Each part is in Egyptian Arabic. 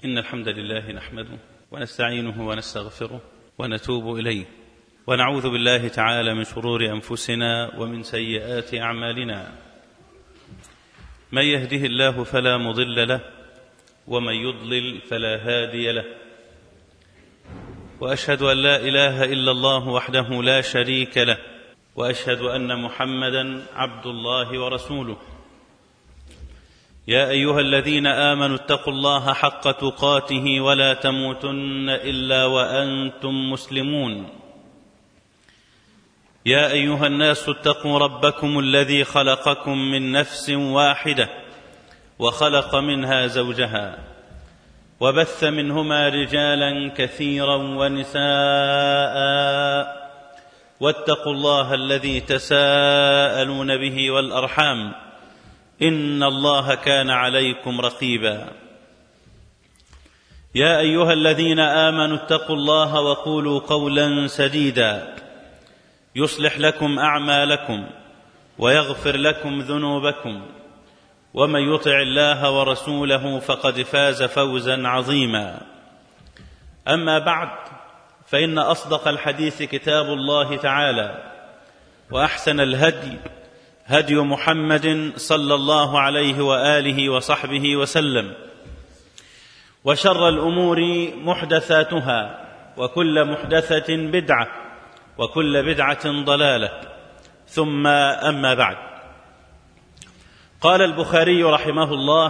إن الحمد لله نحمده ونستعينه ونستغفره ونتوب إليه ونعوذ بالله تعالى من شرور أنفسنا ومن سيئات أعمالنا من يهده الله فلا مضل له ومن يضلل فلا هادي له واشهد ان لا اله الا الله وحده لا شريك له واشهد ان محمدا عبد الله ورسوله يا ايها الذين امنوا اتقوا الله حق تقاته ولا تموتن الا وانتم مسلمون يا ايها الناس اتقوا ربكم الذي خلقكم من نفس واحده وخلق منها زوجها وبث منهما رجالا كثيرا ونساء واتقوا الله الذي تساءلون به والارحام ان الله كان عليكم رقيبا يا ايها الذين امنوا اتقوا الله وقولوا قولا سديدا يصلح لكم اعمالكم ويغفر لكم ذنوبكم ومن يطع الله ورسوله فقد فاز فوزا عظيما اما بعد فان اصدق الحديث كتاب الله تعالى واحسن الهدي هدي محمد صلى الله عليه واله وصحبه وسلم وشر الامور محدثاتها وكل محدثه بدعه وكل بدعه ضلاله ثم اما بعد قال البخاري رحمه الله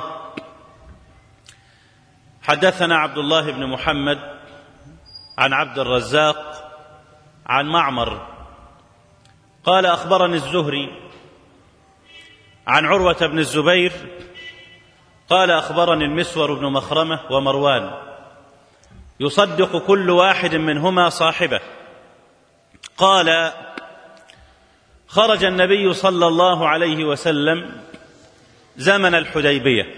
حدثنا عبد الله بن محمد عن عبد الرزاق عن معمر قال اخبرني الزهري عن عروه بن الزبير قال اخبرني المسور بن مخرمه ومروان يصدق كل واحد منهما صاحبه قال خرج النبي صلى الله عليه وسلم زمن الحديبيه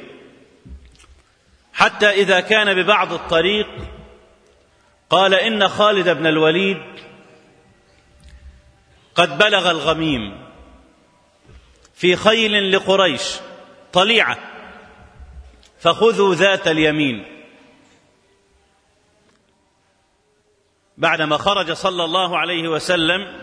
حتى اذا كان ببعض الطريق قال ان خالد بن الوليد قد بلغ الغميم في خيل لقريش طليعه فخذوا ذات اليمين بعدما خرج صلى الله عليه وسلم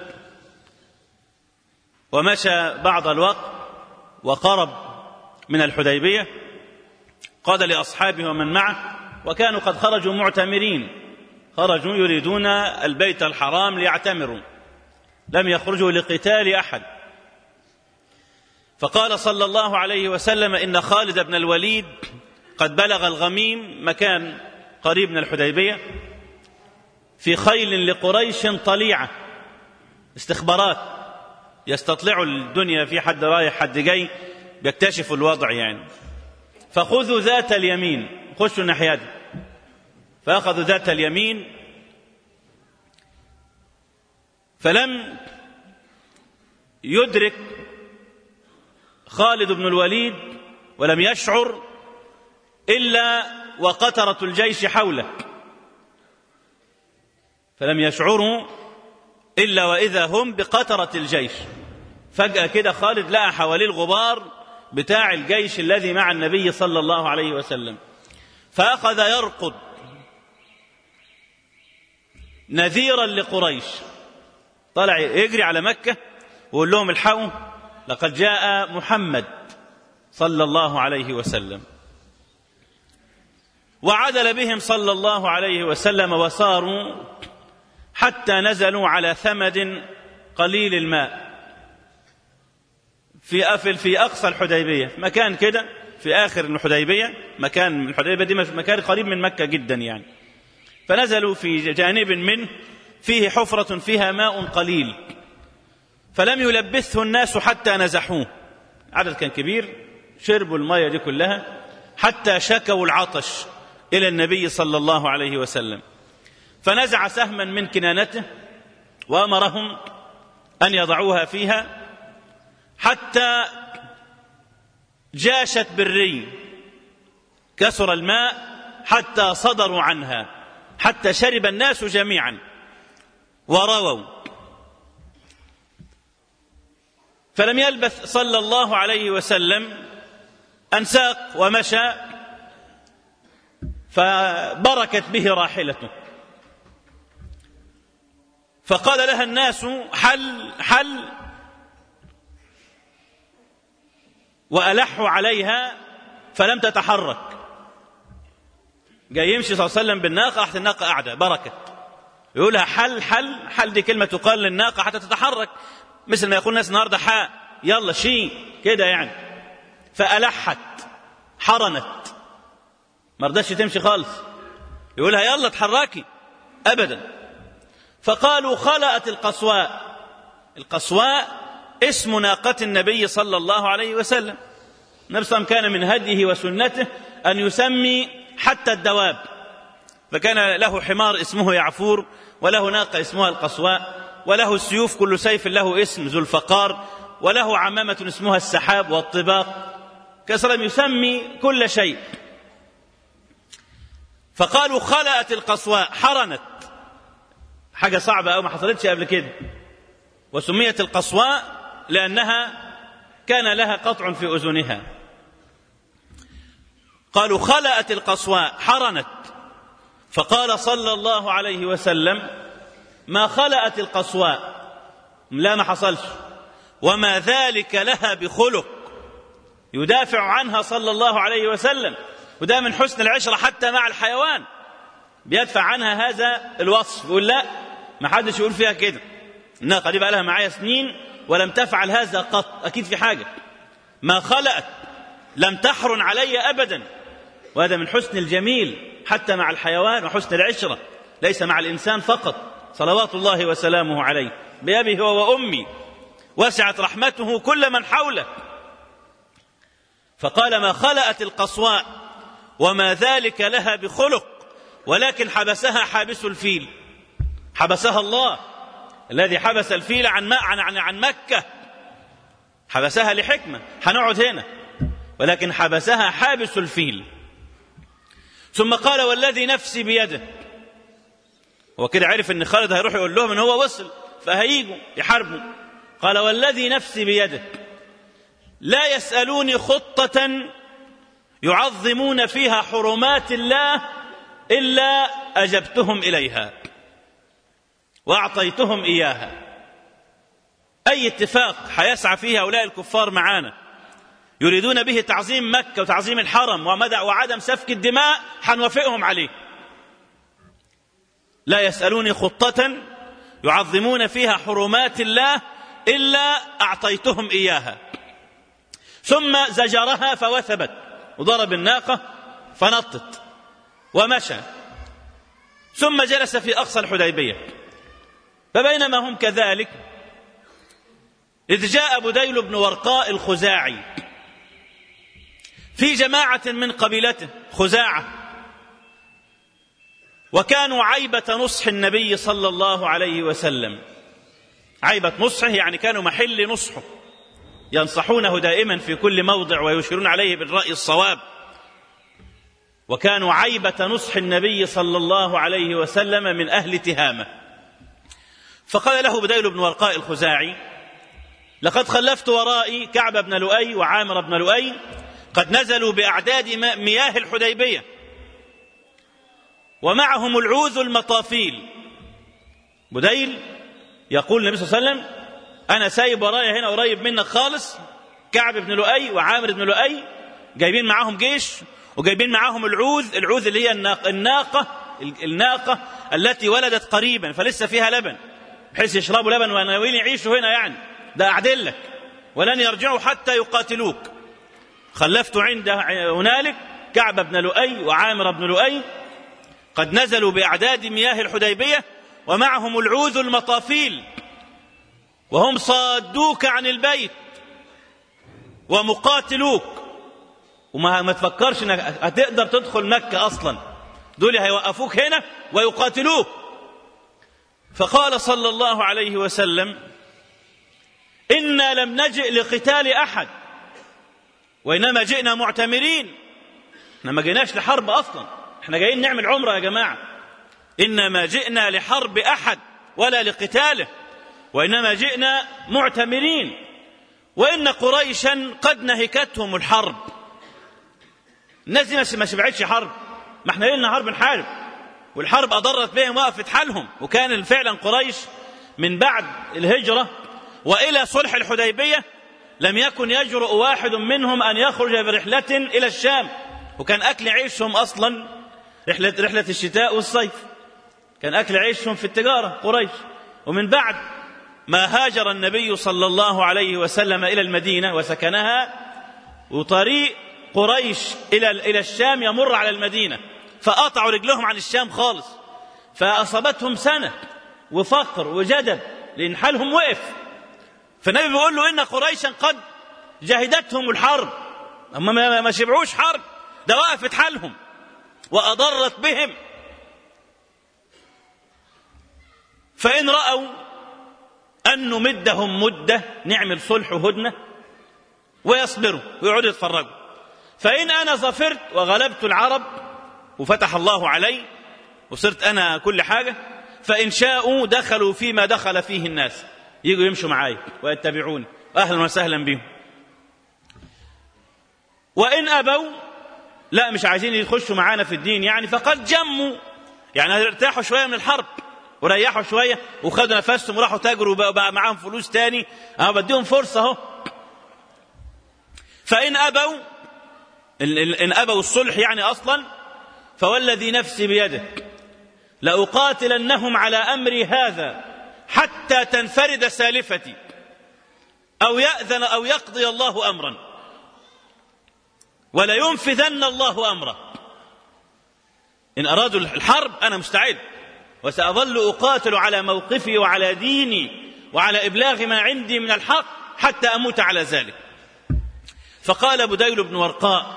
ومشى بعض الوقت وقرب من الحديبيه قال لاصحابه ومن معه وكانوا قد خرجوا معتمرين خرجوا يريدون البيت الحرام ليعتمروا لم يخرجوا لقتال احد فقال صلى الله عليه وسلم ان خالد بن الوليد قد بلغ الغميم مكان قريب من الحديبيه في خيل لقريش طليعه استخبارات يستطلعوا الدنيا في حد رايح حد جاي بيكتشفوا الوضع يعني فخذوا ذات اليمين خشوا الناحيه دي فاخذوا ذات اليمين فلم يدرك خالد بن الوليد ولم يشعر الا وقطره الجيش حوله فلم يشعروا الا واذا هم بقطره الجيش فجاه كده خالد لقى حواليه الغبار بتاع الجيش الذي مع النبي صلى الله عليه وسلم فاخذ يرقد نذيرا لقريش طلع يجري على مكه ويقول لهم الحقوا لقد جاء محمد صلى الله عليه وسلم وعدل بهم صلى الله عليه وسلم وساروا حتى نزلوا على ثمد قليل الماء في أفل في أقصى الحديبية مكان كده في آخر الحديبية مكان من الحديبية دي مكان قريب من مكة جدا يعني فنزلوا في جانب منه فيه حفرة فيها ماء قليل فلم يلبثه الناس حتى نزحوه عدد كان كبير شربوا المية دي كلها حتى شكوا العطش إلى النبي صلى الله عليه وسلم فنزع سهما من كنانته وأمرهم أن يضعوها فيها حتى جاشت بالري كسر الماء حتى صدروا عنها حتى شرب الناس جميعا ورووا فلم يلبث صلى الله عليه وسلم أن ساق ومشى فبركت به راحلته فقال لها الناس حل حل وألحوا عليها فلم تتحرك جاي يمشي صلى الله عليه وسلم بالناقة راحت الناقة قاعدة بركت يقولها حل حل حل دي كلمة تقال للناقة حتى تتحرك مثل ما يقول الناس النهارده حاء يلا شي كده يعني فألحت حرنت ما رضتش تمشي خالص يقولها يلا اتحركي أبدا فقالوا خلأت القصواء القصواء اسم ناقة النبي صلى الله عليه وسلم النبي صلى الله عليه وسلم كان من هديه وسنته أن يسمي حتى الدواب فكان له حمار اسمه يعفور وله ناقة اسمها القصواء وله السيوف كل سيف له اسم ذو الفقار وله عمامة اسمها السحاب والطباق كسرم يسمي كل شيء فقالوا خلأت القصواء حرنت حاجة صعبة أو ما حصلتش قبل كده وسميت القصواء لأنها كان لها قطع في أذنها قالوا خلأت القصواء حرنت فقال صلى الله عليه وسلم ما خلأت القصواء لا ما حصلش وما ذلك لها بخلق يدافع عنها صلى الله عليه وسلم وده من حسن العشرة حتى مع الحيوان بيدفع عنها هذا الوصف يقول لا ما حدش يقول فيها كده الناقة دي بقى لها معايا سنين ولم تفعل هذا قط أكيد في حاجة ما خلأت لم تحرن علي أبدا وهذا من حسن الجميل حتى مع الحيوان وحسن العشرة ليس مع الإنسان فقط صلوات الله وسلامه عليه بأبي هو وأمي وسعت رحمته كل من حوله فقال ما خلأت القصواء وما ذلك لها بخلق ولكن حبسها حابس الفيل حبسها الله الذي حبس الفيل عن عن عن, عن مكة حبسها لحكمة هنقعد هنا ولكن حبسها حابس الفيل ثم قال والذي نفسي بيده هو كده عرف ان خالد هيروح يقول لهم ان هو وصل فهيجوا يحاربوا قال والذي نفسي بيده لا يسألوني خطة يعظمون فيها حرمات الله إلا أجبتهم إليها وأعطيتهم إياها أي اتفاق حيسعى فيه هؤلاء الكفار معانا يريدون به تعظيم مكة وتعظيم الحرم وعدم سفك الدماء حنوافقهم عليه لا يسألوني خطة يعظمون فيها حرمات الله إلا أعطيتهم إياها ثم زجرها فوثبت وضرب الناقة فنطت ومشى ثم جلس في أقصى الحديبية فبينما هم كذلك إذ جاء بديل بن ورقاء الخزاعي في جماعة من قبيلته خزاعة وكانوا عيبة نصح النبي صلى الله عليه وسلم عيبة نصحه يعني كانوا محل نصحه ينصحونه دائما في كل موضع ويشيرون عليه بالرأي الصواب وكانوا عيبة نصح النبي صلى الله عليه وسلم من أهل تهامة فقال له بديل بن ورقاء الخزاعي لقد خلفت ورائي كعب بن لؤي وعامر بن لؤي قد نزلوا بأعداد مياه الحديبية ومعهم العوذ المطافيل بديل يقول النبي صلى الله عليه وسلم أنا سايب ورايا هنا قريب منك خالص كعب بن لؤي وعامر بن لؤي جايبين معاهم جيش وجايبين معاهم العوذ العوذ اللي هي الناقة, الناقة الناقة التي ولدت قريبا فلسه فيها لبن بحيث يشربوا لبن وناويين يعيشوا هنا يعني ده أعدلك ولن يرجعوا حتى يقاتلوك خلفت عند هنالك كعب بن لؤي وعامر بن لؤي قد نزلوا بأعداد مياه الحديبية ومعهم العوذ المطافيل وهم صادوك عن البيت ومقاتلوك وما ما تفكرش انك هتقدر تدخل مكة اصلا دول هيوقفوك هنا ويقاتلوك فقال صلى الله عليه وسلم انا لم نجئ لقتال احد وانما جئنا معتمرين احنا ما جيناش لحرب اصلا احنا جايين نعمل عمره يا جماعه انما جئنا لحرب احد ولا لقتاله وانما جئنا معتمرين وان قريشا قد نهكتهم الحرب الناس دي ما شبعتش حرب ما احنا ليل نهار بنحارب والحرب أضرت بهم وقفت حالهم وكان فعلا قريش من بعد الهجرة وإلى صلح الحديبية لم يكن يجرؤ واحد منهم أن يخرج برحلة إلى الشام وكان أكل عيشهم أصلا رحلة, رحلة الشتاء والصيف كان أكل عيشهم في التجارة قريش ومن بعد ما هاجر النبي صلى الله عليه وسلم إلى المدينة وسكنها وطريق قريش إلى إلى الشام يمر على المدينة فقطعوا رجلهم عن الشام خالص فأصابتهم سنة وفقر وجدب لأن حالهم وقف فالنبي بيقول له إن قريشا قد جهدتهم الحرب هم ما شبعوش حرب ده وقفت حالهم وأضرت بهم فإن رأوا أن نمدهم مدة نعمل صلح وهدنة ويصبروا ويقعدوا يتفرجوا فإن أنا ظفرت وغلبت العرب وفتح الله علي وصرت أنا كل حاجة فإن شاءوا دخلوا فيما دخل فيه الناس يجوا يمشوا معايا ويتبعوني أهلا وسهلا بهم وإن أبوا لا مش عايزين يخشوا معانا في الدين يعني فقد جموا يعني ارتاحوا شوية من الحرب وريحوا شوية وخدوا نفسهم وراحوا تاجروا وبقى معاهم فلوس تاني أنا بديهم فرصة أهو فإن أبوا إن أبوا الصلح يعني أصلا فوالذي نفسي بيده لأقاتلنهم على أمري هذا حتى تنفرد سالفتي أو يأذن أو يقضي الله أمرا ولينفذن الله أمره إن أرادوا الحرب أنا مستعد وسأظل أقاتل على موقفي وعلى ديني وعلى إبلاغ ما عندي من الحق حتى أموت على ذلك فقال بديل بن ورقاء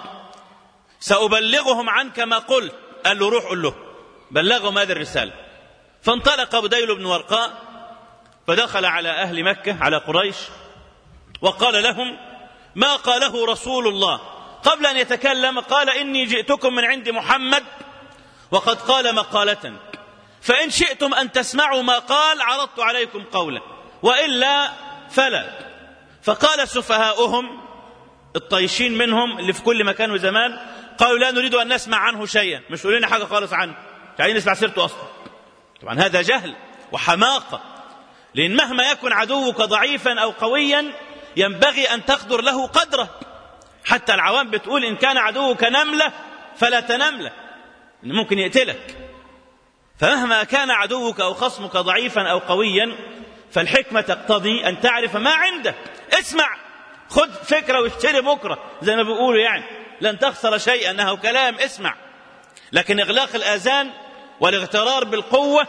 سأبلغهم عنك ما قلت قال له روح قل له بلغهم هذه الرسالة فانطلق بديل بن ورقاء فدخل على أهل مكة على قريش وقال لهم ما قاله رسول الله قبل أن يتكلم قال إني جئتكم من عند محمد وقد قال مقالة فإن شئتم أن تسمعوا ما قال عرضت عليكم قولا وإلا فلا فقال سفهاؤهم الطيشين منهم اللي في كل مكان وزمان قالوا لا نريد أن نسمع عنه شيئا مش يقولوا لنا حاجة خالص عنه مش عايزين نسمع سيرته أصلا طبعا هذا جهل وحماقة لأن مهما يكن عدوك ضعيفا أو قويا ينبغي أن تقدر له قدره حتى العوام بتقول إن كان عدوك نملة فلا تنملة إن ممكن يقتلك فمهما كان عدوك أو خصمك ضعيفا أو قويا فالحكمة تقتضي أن تعرف ما عنده اسمع خذ فكرة واشتري بكرة زي ما بيقولوا يعني لن تخسر شيئا أنه كلام اسمع لكن إغلاق الآذان والاغترار بالقوة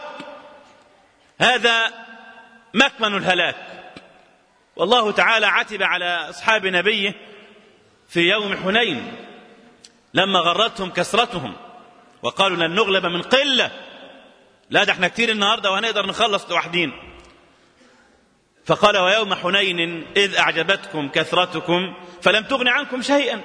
هذا مكمن الهلاك والله تعالى عتب على أصحاب نبيه في يوم حنين لما غرتهم كسرتهم وقالوا لن نغلب من قلة لا ده احنا كتير النهاردة وهنقدر نخلص لوحدين فقال ويوم حنين إذ أعجبتكم كثرتكم فلم تغن عنكم شيئا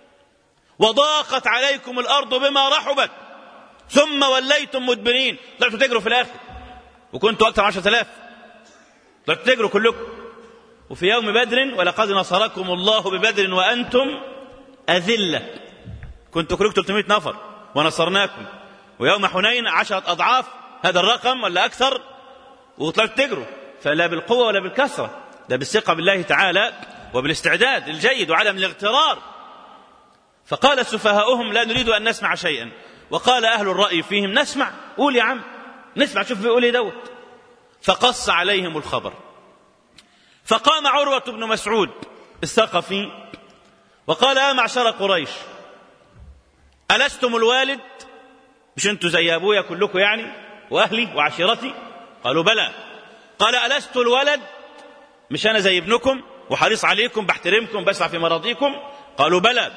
وضاقت عليكم الأرض بما رحبت ثم وليتم مدبرين طلعتوا تجروا في الآخر وكنتوا أكثر من عشرة آلاف طلعتوا تجروا كلكم وفي يوم بدر ولقد نصركم الله ببدر وأنتم أذلة كنتوا كلكم 300 نفر ونصرناكم ويوم حنين عشرة أضعاف هذا الرقم ولا أكثر وطلعتوا تجروا فلا بالقوة ولا بالكثرة ده بالثقة بالله تعالى وبالاستعداد الجيد وعدم الاغترار فقال سفهاؤهم لا نريد أن نسمع شيئا وقال أهل الرأي فيهم نسمع قول يا عم نسمع شوف بيقول ايه دوت فقص عليهم الخبر فقام عروة بن مسعود الثقفي وقال يا معشر قريش ألستم الوالد مش انتوا زي أبويا كلكم يعني وأهلي وعشيرتي قالوا بلى قال ألست الولد مش أنا زي ابنكم وحريص عليكم بحترمكم بسعى في مراضيكم قالوا بلى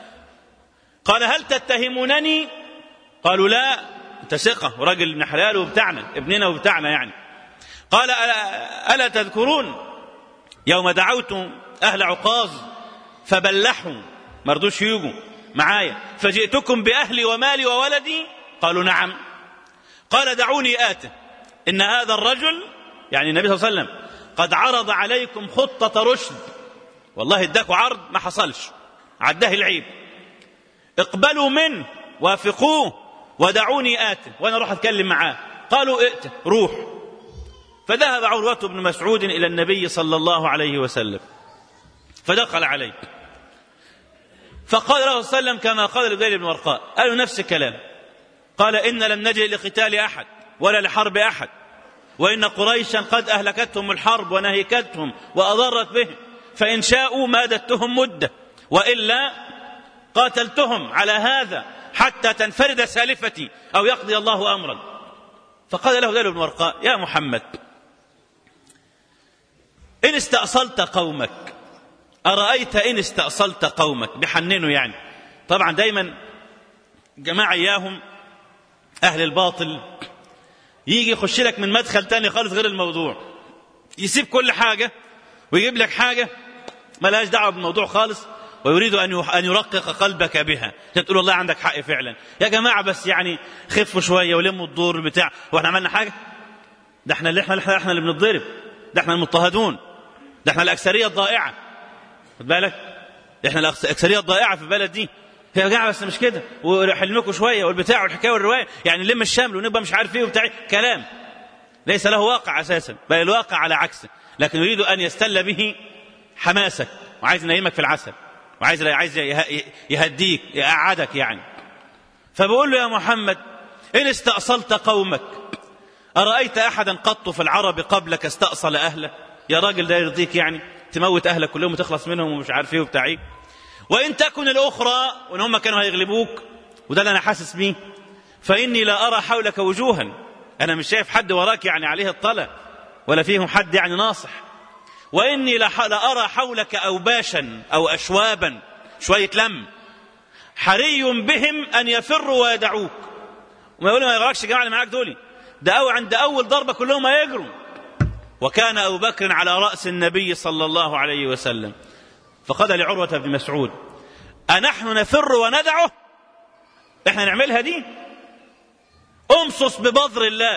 قال هل تتهمونني قالوا لا انت ثقة وراجل ابن حلال وبتاعنا ابننا وبتاعنا يعني قال ألا, ألا تذكرون يوم دعوت أهل عقاظ فبلحوا مردوش يجوا معايا فجئتكم بأهلي ومالي وولدي قالوا نعم قال دعوني آته إن هذا الرجل يعني النبي صلى الله عليه وسلم قد عرض عليكم خطة رشد والله اداكوا عرض ما حصلش عداه العيب اقبلوا منه وافقوه ودعوني آت وأنا أروح أتكلم معاه قالوا ائت روح فذهب عروة بن مسعود إلى النبي صلى الله عليه وسلم فدخل عليه فقال له صلى الله عليه وسلم كما قال لبديل بن ورقاء قالوا نفس الكلام قال إن لم نجئ لقتال أحد ولا لحرب أحد وإن قريشا قد أهلكتهم الحرب ونهكتهم وأضرت بهم فإن شاءوا مادتهم مدة وإلا قاتلتهم على هذا حتى تنفرد سالفتي أو يقضي الله أمرا فقال له ذلك بن ورقاء يا محمد إن استأصلت قومك أرأيت إن استأصلت قومك بحننه يعني طبعا دايما جماعة إياهم أهل الباطل يجي يخش لك من مدخل تاني خالص غير الموضوع يسيب كل حاجة ويجيب لك حاجة ما لهاش دعوة بالموضوع خالص ويريد أن أن يرقق قلبك بها تقول والله عندك حق فعلا يا جماعة بس يعني خفوا شوية ولموا الدور بتاع واحنا عملنا حاجة ده احنا اللي احنا احنا, احنا اللي بنتضرب ده احنا المضطهدون ده احنا الأكثرية الضائعة خد بالك احنا الأكثرية الضائعة في البلد دي يا جماعة بس مش كده وحلمكم شوية والبتاع والحكاية والرواية يعني نلم الشمل ونبقى مش عارف ايه وبتاع كلام ليس له واقع أساسا بل الواقع على عكسه لكن يريد أن يستل به حماسك وعايز ينيمك في العسل وعايز عايز يهديك يقعدك يعني فبقول له يا محمد إن استأصلت قومك أرأيت أحدا قط في العرب قبلك استأصل أهله يا راجل ده يرضيك يعني تموت أهلك كلهم وتخلص منهم ومش عارف ايه وبتاع ايه وإن تكن الأخرى وإن هم كانوا هيغلبوك وده اللي أنا حاسس بيه فإني لا أرى حولك وجوها أنا مش شايف حد وراك يعني عليه الطلع ولا فيهم حد يعني ناصح وإني لأرى حولك أوباشا أو أشوابا شوية لم حري بهم أن يفروا ويدعوك وما يقول ما يغرقش الجماعة اللي معاك دول ده أو عند أول ضربة كلهم هيجروا وكان أبو بكر على رأس النبي صلى الله عليه وسلم فقال لعروة بن مسعود أنحن نفر وندعه احنا نعملها دي امصص ببذر الله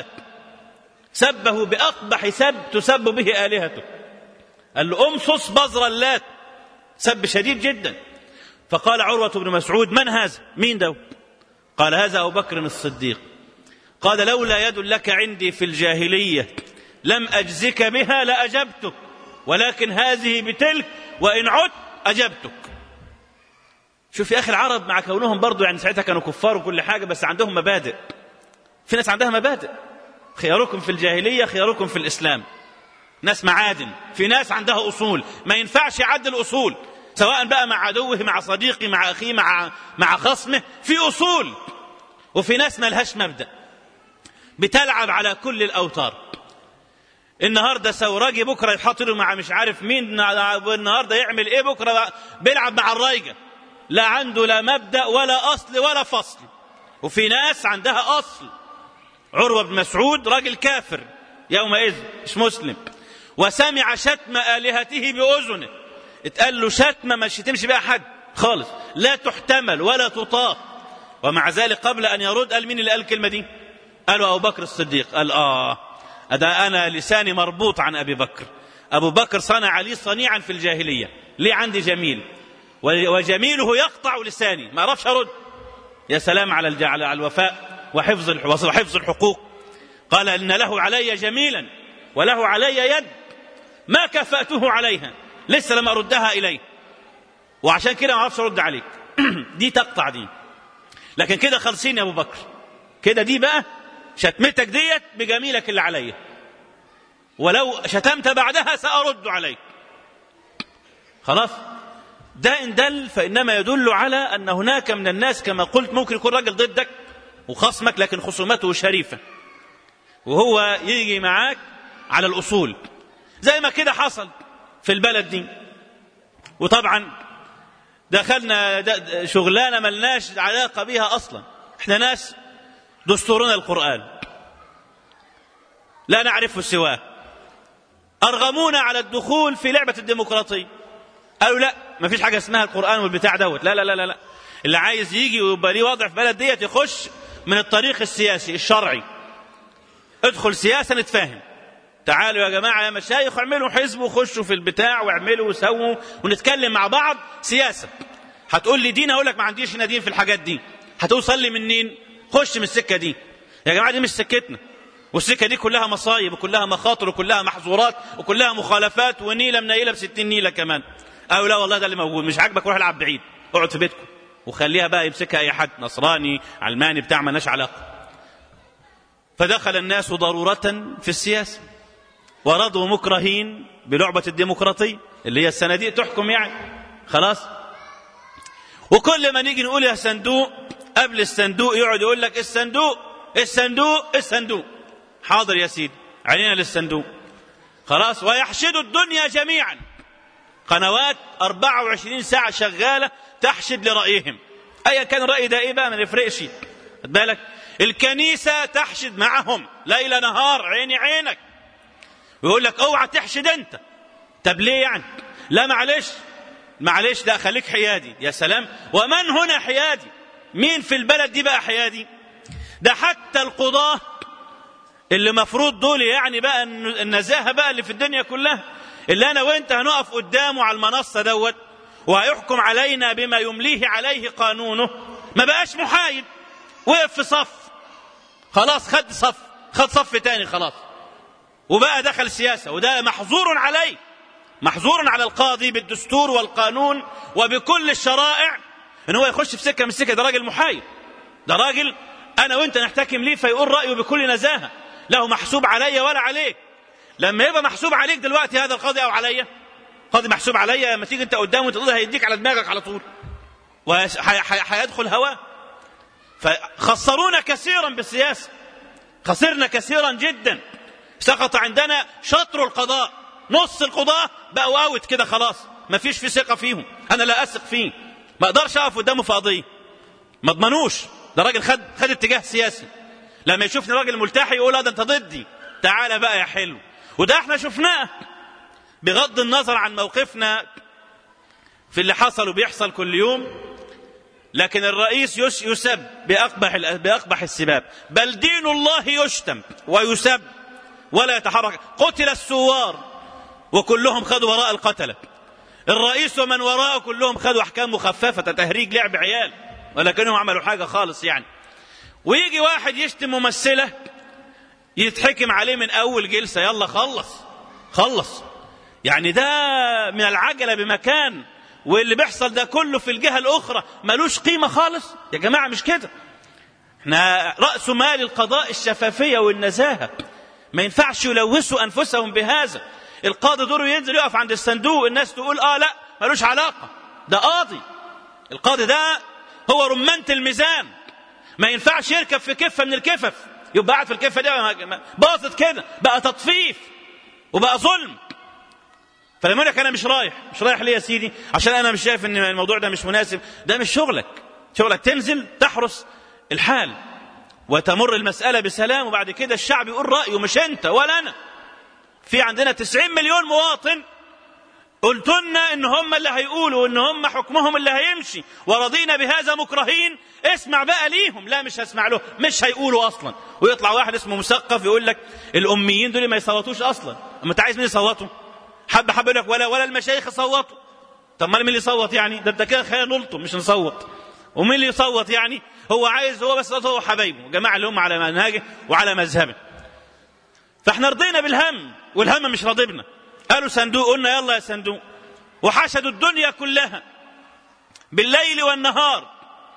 سبه بأقبح سب تسب به آلهته قال له امصص بذر اللات سب شديد جدا فقال عروة بن مسعود من هذا مين ده قال هذا أبو بكر الصديق قال لولا يد لك عندي في الجاهلية لم أجزك بها لأجبتك ولكن هذه بتلك وإن عدت أجبتك شوف يا أخي العرب مع كونهم برضو يعني ساعتها كانوا كفار وكل حاجة بس عندهم مبادئ في ناس عندها مبادئ خياركم في الجاهلية خياركم في الإسلام ناس معادن في ناس عندها أصول ما ينفعش يعدل أصول سواء بقى مع عدوه مع صديقه مع أخيه مع مع خصمه في أصول وفي ناس ملهاش مبدأ بتلعب على كل الأوتار النهارده سوراجي بكره يتحط له مع مش عارف مين النهارده يعمل ايه بكره بيلعب مع الرايجه لا عنده لا مبدا ولا اصل ولا فصل وفي ناس عندها اصل عروه بن مسعود راجل كافر يومئذ مش مسلم وسمع شتم الهته باذنه اتقال له شتمه مش تمشي بها حد خالص لا تحتمل ولا تطاق ومع ذلك قبل ان يرد قال مين اللي قال الكلمه دي قالوا ابو بكر الصديق قال اه أدا أنا لساني مربوط عن أبي بكر أبو بكر صنع لي صنيعا في الجاهلية لي عندي جميل وجميله يقطع لساني ما أعرفش أرد يا سلام على على الوفاء وحفظ وحفظ الحقوق قال إن له علي جميلا وله علي يد ما كفأته عليها لسه لم أردها إليه وعشان كده ما أعرفش أرد عليك دي تقطع دي لكن كده خلصين يا أبو بكر كده دي بقى شتمتك ديت بجميلك اللي عليا ولو شتمت بعدها سأرد عليك خلاص ده إن دل فإنما يدل على أن هناك من الناس كما قلت ممكن يكون راجل ضدك وخصمك لكن خصومته شريفة وهو يجي معاك على الأصول زي ما كده حصل في البلد دي وطبعا دخلنا شغلانة ملناش علاقة بيها أصلا احنا ناس دستورنا القرآن لا نعرف سواه أرغمونا على الدخول في لعبة الديمقراطية قالوا لا ما فيش حاجة اسمها القرآن والبتاع دوت لا لا لا لا اللي عايز يجي ويبقى ليه وضع في بلد ديت يخش من الطريق السياسي الشرعي ادخل سياسة نتفاهم تعالوا يا جماعة يا مشايخ اعملوا حزب وخشوا في البتاع واعملوا وسووا ونتكلم مع بعض سياسة هتقول لي دين اقول لك ما عنديش هنا دين في الحاجات دي هتوصل لي منين خش من السكه دي يا جماعه دي مش سكتنا والسكه دي كلها مصايب وكلها مخاطر وكلها محظورات وكلها مخالفات ونيله منيله ب 60 نيله كمان او لا والله ده اللي موجود مش عاجبك روح العب بعيد اقعد في بيتكم وخليها بقى يمسكها اي حد نصراني علماني بتاع مالناش علاقه فدخل الناس ضروره في السياسه ورضوا مكرهين بلعبه الديمقراطيه اللي هي الصناديق تحكم يعني خلاص وكل ما نيجي نقول يا صندوق قبل الصندوق يقعد يقول لك الصندوق الصندوق الصندوق حاضر يا سيدي عينينا للصندوق خلاص ويحشدوا الدنيا جميعا قنوات 24 ساعة شغالة تحشد لرأيهم أيا كان الرأي ده إيه بقى ما يفرقش خد بالك الكنيسة تحشد معهم ليل نهار عيني عينك ويقول لك اوعى تحشد انت طب ليه يعني لا معلش معلش لا خليك حيادي يا سلام ومن هنا حيادي مين في البلد دي بقى حيادي ده حتى القضاة اللي مفروض دول يعني بقى النزاهة بقى اللي في الدنيا كلها اللي أنا وأنت هنقف قدامه على المنصة دوت وهيحكم علينا بما يمليه عليه قانونه ما بقاش محايد وقف في صف خلاص خد صف خد صف تاني خلاص وبقى دخل السياسة وده محظور عليه محظور على القاضي بالدستور والقانون وبكل الشرائع ان هو يخش في سكه من السكه ده راجل محايد ده راجل انا وانت نحتكم ليه فيقول رايه بكل نزاهه له محسوب عليا ولا عليك لما يبقى محسوب عليك دلوقتي هذا القاضي او عليا قاضي محسوب عليا لما تيجي انت قدامه تقول هيديك على دماغك على طول وهيدخل هواه فخسرونا كثيرا بالسياسه خسرنا كثيرا جدا سقط عندنا شطر القضاء نص القضاة بقوا اوت كده خلاص ما فيش في ثقة فيهم أنا لا أثق فيه ما أقدرش أقف قدامه في قضية ما اضمنوش ده راجل خد خد اتجاه سياسي لما يشوفني راجل ملتحي يقول هذا أنت ضدي تعالى بقى يا حلو وده احنا شفناه بغض النظر عن موقفنا في اللي حصل وبيحصل كل يوم لكن الرئيس يسب بأقبح بأقبح السباب بل دين الله يشتم ويسب ولا يتحرك قتل السوار وكلهم خدوا وراء القتلة الرئيس ومن وراءه كلهم خدوا أحكام مخففة تهريج لعب عيال ولكنهم عملوا حاجة خالص يعني ويجي واحد يشتم ممثلة يتحكم عليه من أول جلسة يلا خلص خلص يعني ده من العجلة بمكان واللي بيحصل ده كله في الجهة الأخرى ملوش قيمة خالص يا جماعة مش كده احنا رأس مال القضاء الشفافية والنزاهة ما ينفعش يلوثوا أنفسهم بهذا القاضي دوره ينزل يقف عند الصندوق الناس تقول اه لا ملوش علاقة ده قاضي القاضي ده هو رمانة الميزان ما ينفعش يركب في كفة من الكفف يبقى قاعد في الكفة دي باظت كده بقى تطفيف وبقى ظلم فلما لك انا مش رايح مش رايح ليه يا سيدي عشان انا مش شايف ان الموضوع ده مش مناسب ده مش شغلك شغلك تنزل تحرس الحال وتمر المسألة بسلام وبعد كده الشعب يقول رأيه مش أنت ولا أنا في عندنا تسعين مليون مواطن قلت لنا ان هم اللي هيقولوا ان هم حكمهم اللي هيمشي ورضينا بهذا مكرهين اسمع بقى ليهم لا مش هسمع له مش هيقولوا اصلا ويطلع واحد اسمه مثقف يقول لك الاميين دول ما يصوتوش اصلا اما انت عايز مين يصوتوا حب حب يقول لك ولا ولا المشايخ يصوتوا طب ما مين اللي يصوت يعني ده انت كده خلينا نلطم مش نصوت ومين اللي يصوت يعني هو عايز هو بس هو حبايبه جماعه اللي هم على منهجه وعلى مذهبه فاحنا رضينا بالهم والهم مش راضبنا قالوا صندوق قلنا يلا يا صندوق وحشدوا الدنيا كلها بالليل والنهار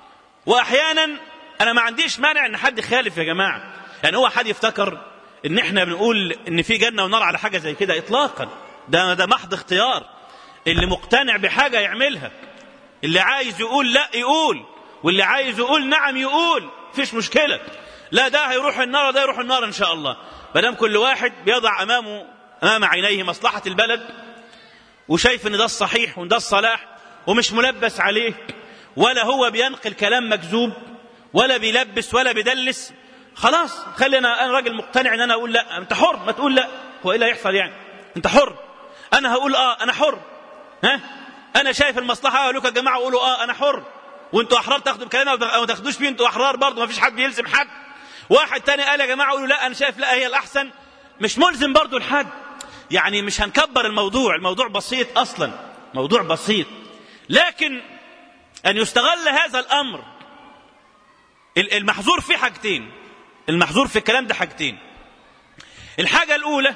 واحيانا انا ما عنديش مانع ان حد يخالف يا جماعه يعني هو حد يفتكر ان احنا بنقول ان في جنه ونار على حاجه زي كده اطلاقا ده ده محض اختيار اللي مقتنع بحاجه يعملها اللي عايز يقول لا يقول واللي عايز يقول نعم يقول فيش مشكله لا ده هيروح النار وده يروح النار ان شاء الله ما دام كل واحد بيضع امامه امام عينيه مصلحه البلد وشايف ان ده الصحيح وده الصلاح ومش ملبس عليه ولا هو بينقل كلام مكذوب ولا بيلبس ولا بيدلس خلاص خلي انا انا راجل مقتنع ان انا اقول لا انت حر ما تقول لا هو ايه اللي هيحصل يعني انت حر انا هقول اه انا حر ها انا شايف المصلحه اقول لكم يا جماعه قولوا اه انا حر وانتوا احرار تاخدوا بكلامي او ما تاخدوش بيه انتوا احرار برضه ما فيش حد بيلزم حد واحد تاني قال يا جماعه قولوا لا انا شايف لا هي الاحسن مش ملزم برضه لحد يعني مش هنكبر الموضوع الموضوع بسيط اصلا موضوع بسيط لكن ان يستغل هذا الامر المحظور فيه حاجتين المحظور في الكلام ده حاجتين الحاجة الأولى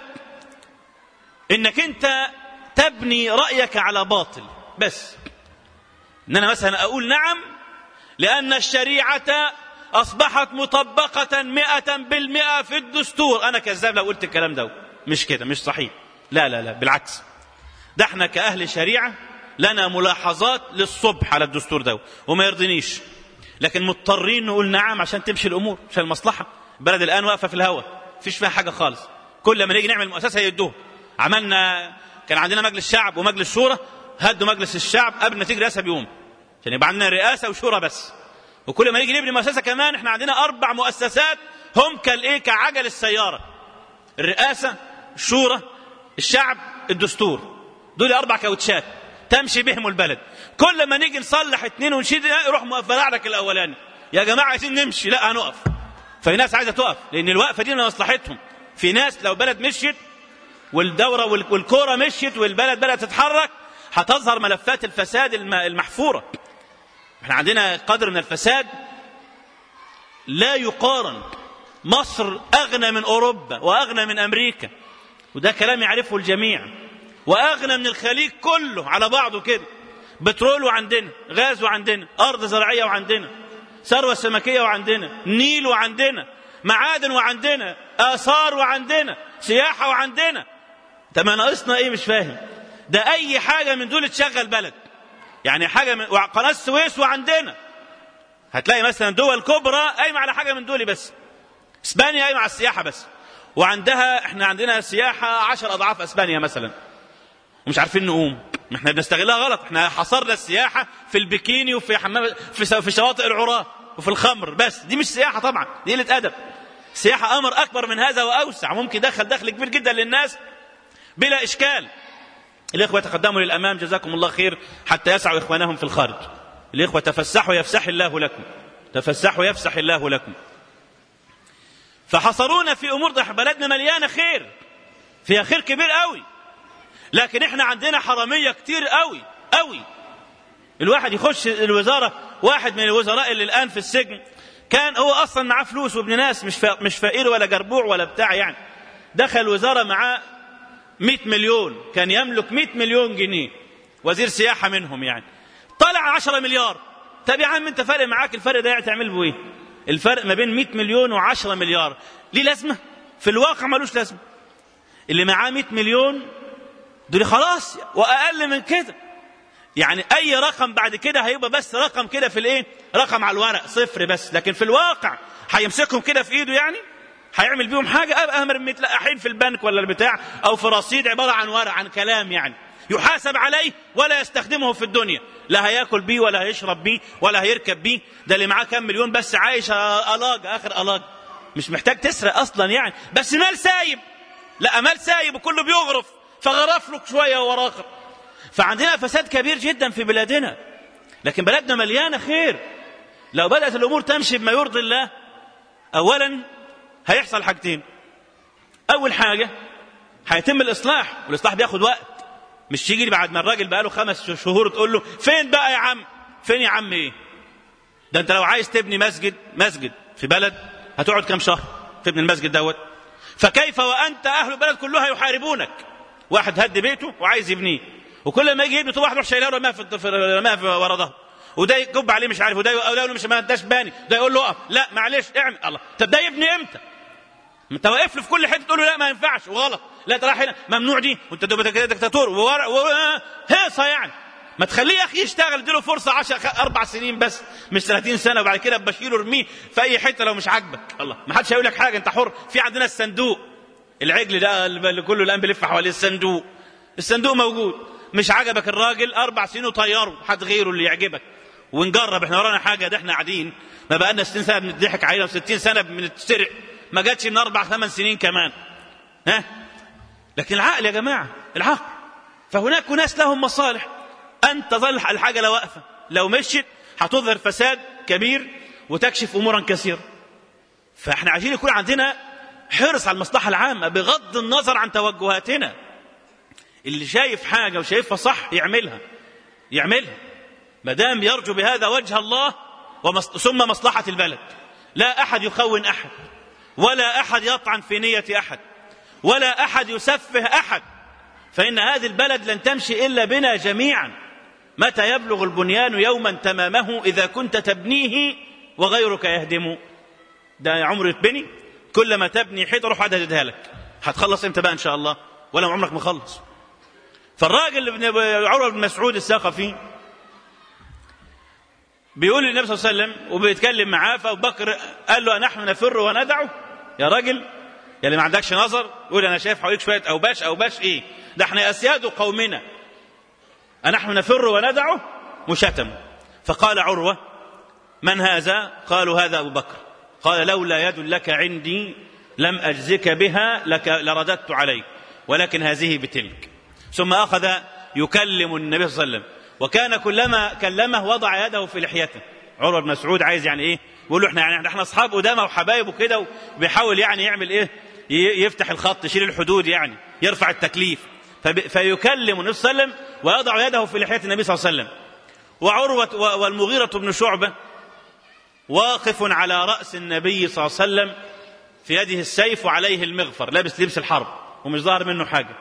إنك أنت تبني رأيك على باطل بس إن أنا مثلا أقول نعم لأن الشريعة أصبحت مطبقة مئة بالمئة في الدستور أنا كذاب لو قلت الكلام ده مش كده مش صحيح لا لا لا بالعكس ده احنا كأهل شريعة لنا ملاحظات للصبح على الدستور ده وما يرضينيش لكن مضطرين نقول نعم عشان تمشي الأمور عشان المصلحة البلد الآن واقفة في الهواء فيش فيها حاجة خالص كل ما نيجي نعمل مؤسسة يدوها عملنا كان عندنا مجلس شعب ومجلس شورى هدوا مجلس الشعب قبل نتيجة رئاسة بيوم عشان يبقى عندنا رئاسة وشورى بس وكل ما نيجي نبني مؤسسة كمان احنا عندنا أربع مؤسسات هم كالايه كعجل السيارة الرئاسة الشورى الشعب الدستور دول أربع كاوتشات تمشي بهم البلد كل ما نيجي نصلح اتنين ونشيد يروح مفرع لك الأولاني يا جماعة عايزين نمشي لا هنقف ففي ناس عايزة تقف لأن الوقفة دي لمصلحتهم في ناس لو بلد مشيت والدورة والكورة مشيت والبلد بدأت تتحرك هتظهر ملفات الفساد المحفورة احنا عندنا قدر من الفساد لا يقارن مصر أغنى من أوروبا وأغنى من أمريكا وده كلام يعرفه الجميع وأغنى من الخليج كله على بعضه كده بترول وعندنا غاز وعندنا أرض زراعية وعندنا ثروة سمكية وعندنا نيل وعندنا معادن وعندنا آثار وعندنا سياحة وعندنا طب ما ناقصنا إيه مش فاهم ده أي حاجة من دول تشغل بلد يعني حاجة من قناة السويس وعندنا هتلاقي مثلا دول كبرى قايمة على حاجة من دول بس اسبانيا قايمة على السياحة بس وعندها احنا عندنا سياحة عشر أضعاف اسبانيا مثلا ومش عارفين نقوم احنا بنستغلها غلط احنا حصرنا السياحة في البكيني وفي حمام في, في شواطئ العراة وفي الخمر بس دي مش سياحة طبعا دي قلة أدب سياحة أمر أكبر من هذا وأوسع ممكن دخل دخل كبير جدا للناس بلا إشكال الإخوة تقدموا للأمام جزاكم الله خير حتى يسعوا إخوانهم في الخارج الإخوة تفسحوا يفسح الله لكم تفسحوا يفسح الله لكم فحصرونا في أمور ده بلدنا مليانة خير فيها خير كبير قوي لكن احنا عندنا حرامية كتير قوي قوي الواحد يخش الوزارة واحد من الوزراء اللي الآن في السجن كان هو أصلا معاه فلوس وابن ناس مش مش فقير ولا جربوع ولا بتاع يعني دخل الوزارة معاه 100 مليون كان يملك 100 مليون جنيه وزير سياحة منهم يعني طلع 10 مليار طب يا عم انت فارق معاك الفرق ده تعمل به ايه الفرق ما بين 100 مليون و10 مليار ليه لازمة في الواقع ملوش لازمة اللي معاه 100 مليون دول خلاص واقل من كده يعني اي رقم بعد كده هيبقى بس رقم كده في الايه رقم على الورق صفر بس لكن في الواقع هيمسكهم كده في ايده يعني هيعمل بيهم حاجة أبقى أمر متلقحين في البنك ولا البتاع أو في رصيد عبارة عن ورق عن كلام يعني يحاسب عليه ولا يستخدمه في الدنيا لا هياكل بيه ولا هيشرب بيه ولا هيركب بيه ده اللي معاه كام مليون بس عايش ألاج آخر ألاج مش محتاج تسرق أصلا يعني بس مال سايب لا مال سايب وكله بيغرف فغرف له شوية وراخر فعندنا فساد كبير جدا في بلادنا لكن بلدنا مليانة خير لو بدأت الأمور تمشي بما يرضي الله أولا هيحصل حاجتين أول حاجة هيتم الإصلاح والإصلاح بياخد وقت مش تيجي بعد ما الراجل بقاله خمس شهور تقول له فين بقى يا عم فين يا عم ايه ده انت لو عايز تبني مسجد مسجد في بلد هتقعد كام شهر تبني المسجد دوت فكيف وانت اهل البلد كلها يحاربونك واحد هد بيته وعايز يبنيه وكل ما يجي يبني واحد يروح شايلها رماها في رماها في ورا ظهره وده يكب عليه مش عارف وده يقول له مش ما انتش باني ده يقول له اقف لا معلش اعمل الله طب ده يبني امتى انت واقف له في كل حته تقول له لا ما ينفعش وغلط لا تروح هنا ممنوع دي وانت دكتاتور وورق هيصه يعني ما تخليه يا اخي يشتغل اديله فرصه 10 اربع سنين بس مش 30 سنه وبعد كده بشيله ارميه في اي حته لو مش عاجبك الله ما حدش هيقول لك حاجه انت حر في عندنا الصندوق العجل ده اللي كله الان بيلف حواليه الصندوق الصندوق موجود مش عجبك الراجل اربع سنين وطيره حد غيره اللي يعجبك ونجرب احنا ورانا حاجه ده احنا قاعدين ما بقالنا 60 سنه بنضحك علينا و60 سنه بنتسرق ما جاتش من اربع ثمان سنين كمان ها لكن العقل يا جماعه العقل فهناك ناس لهم مصالح ان تظل الحاجه لو واقفه لو مشيت هتظهر فساد كبير وتكشف امورا كثيره فاحنا عايزين يكون عندنا حرص على المصلحه العامه بغض النظر عن توجهاتنا اللي شايف حاجه وشايفها صح يعملها يعملها ما دام يرجو بهذا وجه الله ومص... ثم مصلحه البلد لا أحد يخون أحد ولا أحد يطعن في نية أحد ولا أحد يسفه أحد فإن هذه البلد لن تمشي إلا بنا جميعا متى يبلغ البنيان يوما تمامه إذا كنت تبنيه وغيرك يهدم ده عمره يتبني كل ما تبني حيط روح هددها لك هتخلص امتى بقى ان شاء الله ولا عمرك مخلص فالراجل ابن عروه بن مسعود الثقفي بيقول للنبي صلى الله عليه وسلم وبيتكلم معاه فابو بكر قال له نحن نفر وندعه يا راجل يا اللي ما عندكش نظر يقول انا شايف حواليك شويه اوباش اوباش ايه ده احنا اسياد قومنا أنحن نفر وندعه مشتم فقال عروة من هذا قالوا هذا أبو بكر قال لولا يد لك عندي لم أجزك بها لك لرددت عليك ولكن هذه بتلك ثم أخذ يكلم النبي صلى الله عليه وسلم وكان كلما كلمه وضع يده في لحيته عروة بن مسعود عايز يعني ايه بيقول له احنا يعني احنا اصحاب قدامى وحبايب وكده وبيحاول يعني يعمل ايه يفتح الخط يشيل الحدود يعني يرفع التكليف فيكلم النبي صلى الله عليه وسلم ويضع يده في لحية النبي صلى الله عليه وسلم وعروة والمغيرة بن شعبة واقف على رأس النبي صلى الله عليه وسلم في يده السيف وعليه المغفر لابس لبس الحرب ومش ظاهر منه حاجة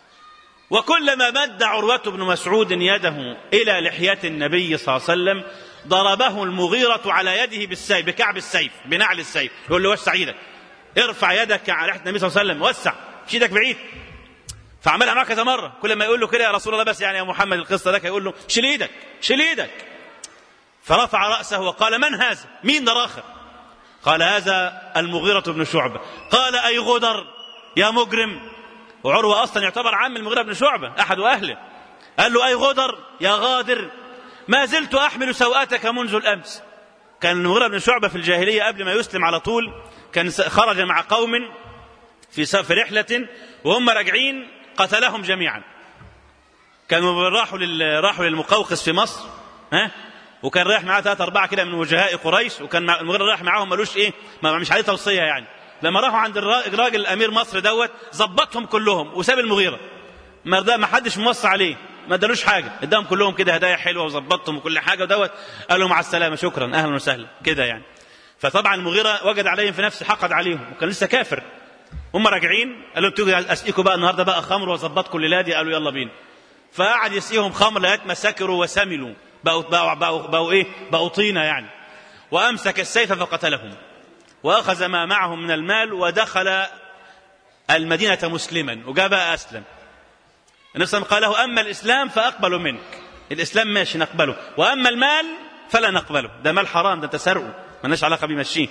وكلما مد عروة بن مسعود يده إلى لحية النبي صلى الله عليه وسلم ضربه المغيرة على يده بالسيف بكعب السيف بنعل السيف يقول له وسع ايدك ارفع يدك على لحية النبي صلى الله عليه وسلم وسع مش ايدك بعيد فعملها معاه كذا مره كل ما يقول له كده يا رسول الله بس يعني يا محمد القصه لك يقول له شيل ايدك شيل ايدك فرفع راسه وقال من هذا مين ده راخر قال هذا المغيرة بن شعبة قال أي غدر يا مجرم وعروة أصلا يعتبر عم المغيرة بن شعبة أحد أهله قال له أي غدر يا غادر ما زلت أحمل سوءاتك منذ الأمس كان المغيرة بن شعبة في الجاهلية قبل ما يسلم على طول كان خرج مع قوم في في رحلة وهم راجعين قتلهم جميعا كانوا راحوا لل... راحوا للمقوقس في مصر ها وكان رايح معاه ثلاثة أربعة كده من وجهاء قريش وكان مع... المغيرة رايح معاهم ملوش إيه ما مش عليه توصية يعني لما راحوا عند الراجل الأمير مصر دوت ظبطهم كلهم وساب المغيرة ما ده ما حدش موصى عليه ما ادالوش حاجة اداهم كلهم كده هدايا حلوة وظبطهم وكل حاجة ودوت قال له مع السلامة شكرا أهلا وسهلا كده يعني فطبعا المغيرة وجد عليهم في نفسه حقد عليهم وكان لسه كافر هم راجعين قال لهم تيجوا اسقيكم بقى النهارده بقى خمر واظبطكم الليله دي قالوا يلا بينا فقعد يسقيهم خمر لغايه ما سكروا وسملوا بقوا بقوا بقوا, بقوا ايه بقوا طينه يعني وامسك السيف فقتلهم واخذ ما معهم من المال ودخل المدينه مسلما وجاء بقى اسلم النبي صلى الله عليه وسلم قال له اما الاسلام فاقبل منك الاسلام ماشي نقبله واما المال فلا نقبله ده مال حرام ده تسرقه مالناش علاقه بمشيه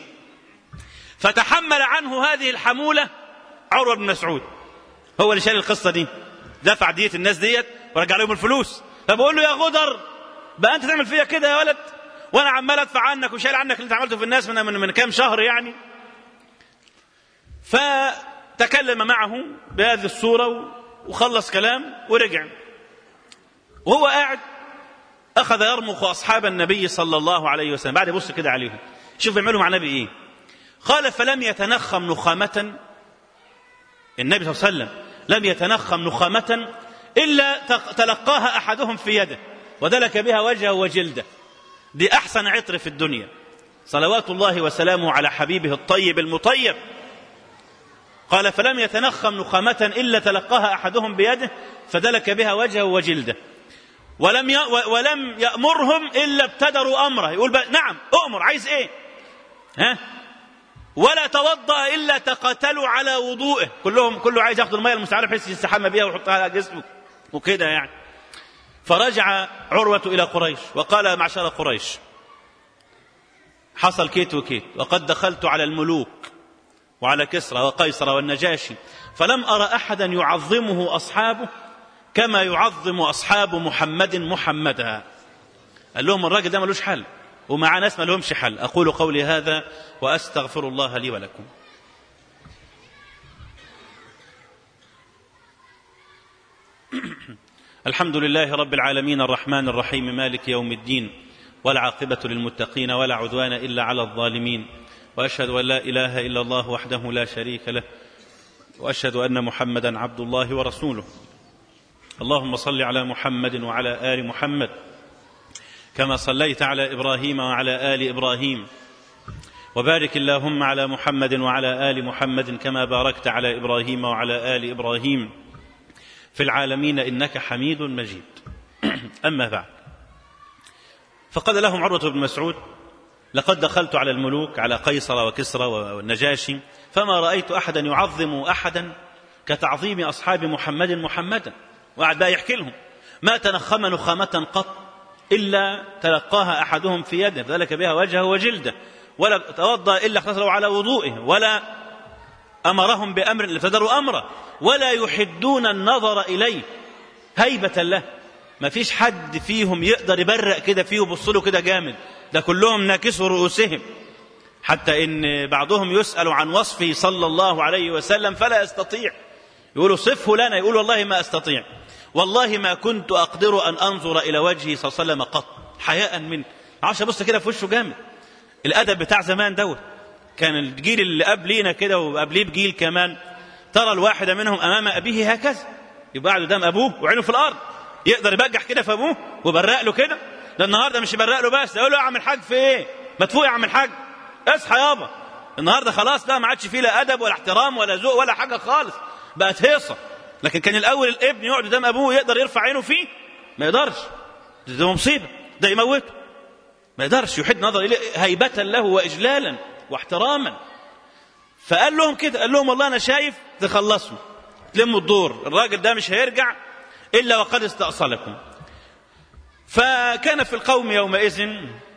فتحمل عنه هذه الحموله عروه بن مسعود هو اللي شال القصه دي دفع دية الناس ديت ورجع لهم الفلوس فبقول له يا غدر بقى انت تعمل فيا كده يا ولد وانا عمال ادفع عنك وشايل عنك اللي انت عملته في الناس من من, من كام شهر يعني فتكلم معه بهذه الصوره وخلص كلام ورجع وهو قاعد اخذ يرمخ اصحاب النبي صلى الله عليه وسلم بعد يبص كده عليهم شوف يعملوا مع النبي ايه قال فلم يتنخم نخامه النبي صلى الله عليه وسلم لم يتنخم نخامة إلا تلقاها أحدهم في يده ودلك بها وجهه وجلده دي أحسن عطر في الدنيا صلوات الله وسلامه على حبيبه الطيب المطيب قال فلم يتنخم نخامة إلا تلقاها أحدهم بيده فدلك بها وجهه وجلده ولم ي... ولم يأمرهم إلا ابتدروا أمره يقول بقى نعم أؤمر عايز إيه ها ولا توضأ إلا تقاتلوا على وضوئه كلهم كله عايز ياخد المية المستعارة بحيث يستحمى بها ويحطها على جسمه وكده يعني فرجع عروة إلى قريش وقال معشر قريش حصل كيت وكيت وقد دخلت على الملوك وعلى كسرى وقيصر والنجاشي فلم أرى أحدا يعظمه أصحابه كما يعظم أصحاب محمد محمدا قال لهم الراجل ده ملوش حل ومع ناس ما لهمش حل أقول قولي هذا وأستغفر الله لي ولكم الحمد لله رب العالمين الرحمن الرحيم مالك يوم الدين والعاقبة للمتقين ولا عدوان إلا على الظالمين وأشهد أن لا إله إلا الله وحده لا شريك له وأشهد أن محمدا عبد الله ورسوله اللهم صل على محمد وعلى آل محمد كما صليت على ابراهيم وعلى ال ابراهيم وبارك اللهم على محمد وعلى ال محمد كما باركت على ابراهيم وعلى ال ابراهيم في العالمين انك حميد مجيد اما بعد فقال لهم عروه بن مسعود لقد دخلت على الملوك على قيصر وكسرى والنجاشي فما رايت احدا يعظم احدا كتعظيم اصحاب محمد محمدا وقعد بقى يحكي لهم ما تنخم نخامه قط الا تلقاها احدهم في يده فذلك بها وجهه وجلده ولا توضا الا اختصروا على وضوئه ولا امرهم بامر ابتدروا امره ولا يحدون النظر اليه هيبه له ما فيش حد فيهم يقدر يبرق كده فيه ويبص له كده جامد ده كلهم ناكسوا رؤوسهم حتى ان بعضهم يسال عن وصفه صلى الله عليه وسلم فلا يستطيع يقولوا صفه لنا يقول والله ما استطيع والله ما كنت اقدر ان انظر الى وجهه صلى الله عليه وسلم قط حياء منه عاش ابص كده في وشه جامد الادب بتاع زمان دوت كان الجيل اللي قبلينا كده وقبليه بجيل كمان ترى الواحد منهم امام ابيه هكذا يبقى قاعد قدام ابوه وعينه في الارض يقدر يبجح كده في ابوه ويبرق له كده ده النهارده مش يبرق له بس يقول له يا عم الحاج في ايه ما تفوق يا عم الحاج اصحى يابا النهارده خلاص بقى ما عادش فيه لا ادب ولا احترام ولا ذوق ولا حاجه خالص بقت هيصه لكن كان الاول الابن يقعد قدام ابوه يقدر يرفع عينه فيه ما يقدرش ده مصيبه ده يموته ما يقدرش يحد نظر اليه هيبه له واجلالا واحتراما فقال لهم كده قال لهم والله انا شايف تخلصوا تلموا الدور الراجل ده مش هيرجع الا وقد استأصلكم فكان في القوم يومئذ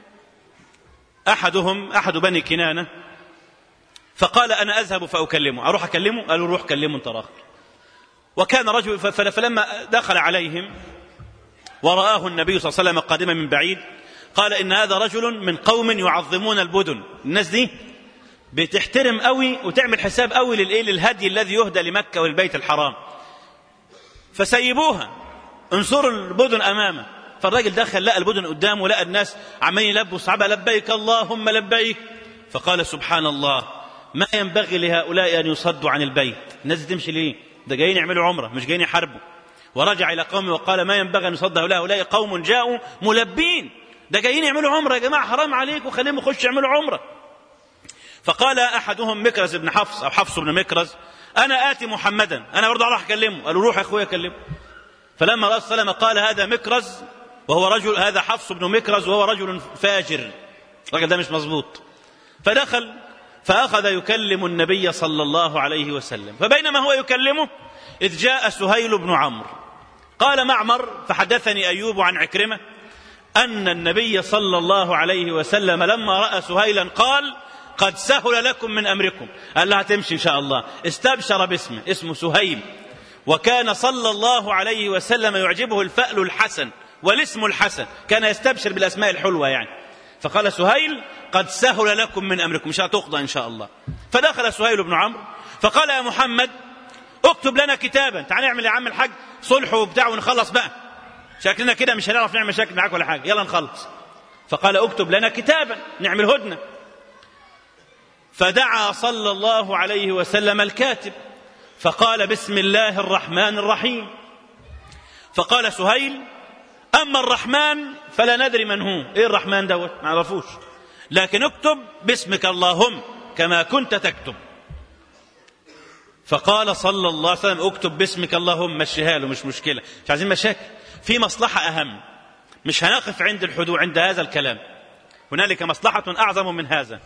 احدهم احد بني كنانه فقال انا اذهب فاكلمه اروح اكلمه قالوا روح كلمه انت راخر وكان رجل فلما دخل عليهم ورآه النبي صلى الله عليه وسلم قادما من بعيد قال إن هذا رجل من قوم يعظمون البدن الناس دي بتحترم قوي وتعمل حساب قوي للايه للهدي الذي يهدى لمكة والبيت الحرام فسيبوها انصروا البدن أمامه فالراجل دخل لقى البدن قدامه لقى الناس عمالين يلبوا الصحابة لبيك اللهم لبيك فقال سبحان الله ما ينبغي لهؤلاء أن يصدوا عن البيت الناس تمشي ليه ده جايين يعملوا عمرة مش جايين يحاربوا ورجع إلى قومه وقال ما ينبغي أن يصد هؤلاء هؤلاء قوم جاءوا ملبين ده جايين يعملوا عمرة يا جماعة حرام عليكم خليهم يخشوا يعملوا عمرة فقال أحدهم مكرز بن حفص أو حفص بن مكرز أنا آتي محمدا أنا برضه أروح أكلمه قالوا روح يا أخويا كلمه فلما رأى السلام قال هذا مكرز وهو رجل هذا حفص بن مكرز وهو رجل فاجر الراجل ده مش مظبوط فدخل فأخذ يكلم النبي صلى الله عليه وسلم فبينما هو يكلمه إذ جاء سهيل بن عمرو قال معمر فحدثني أيوب عن عكرمة أن النبي صلى الله عليه وسلم لما رأى سهيلا قال قد سهل لكم من أمركم قال لها تمشي إن شاء الله استبشر باسمه اسمه سهيل وكان صلى الله عليه وسلم يعجبه الفأل الحسن والاسم الحسن كان يستبشر بالأسماء الحلوة يعني فقال سهيل قد سهل لكم من أمركم مش هتقضى إن شاء الله فدخل سهيل بن عمرو فقال يا محمد اكتب لنا كتابا تعال نعمل يا عم الحاج صلح وبتاع ونخلص بقى شكلنا كده مش هنعرف نعمل مشاكل معاك ولا حاجه يلا نخلص فقال اكتب لنا كتابا نعمل هدنه فدعا صلى الله عليه وسلم الكاتب فقال بسم الله الرحمن الرحيم فقال سهيل اما الرحمن فلا ندري من هو ايه الرحمن دوت ما عرفوش لكن اكتب باسمك اللهم كما كنت تكتب فقال صلى الله عليه وسلم اكتب باسمك اللهم مشيها له مش مشكله مش عايزين مشاكل في مصلحه اهم مش هنقف عند الحدود عند هذا الكلام هنالك مصلحه اعظم من هذا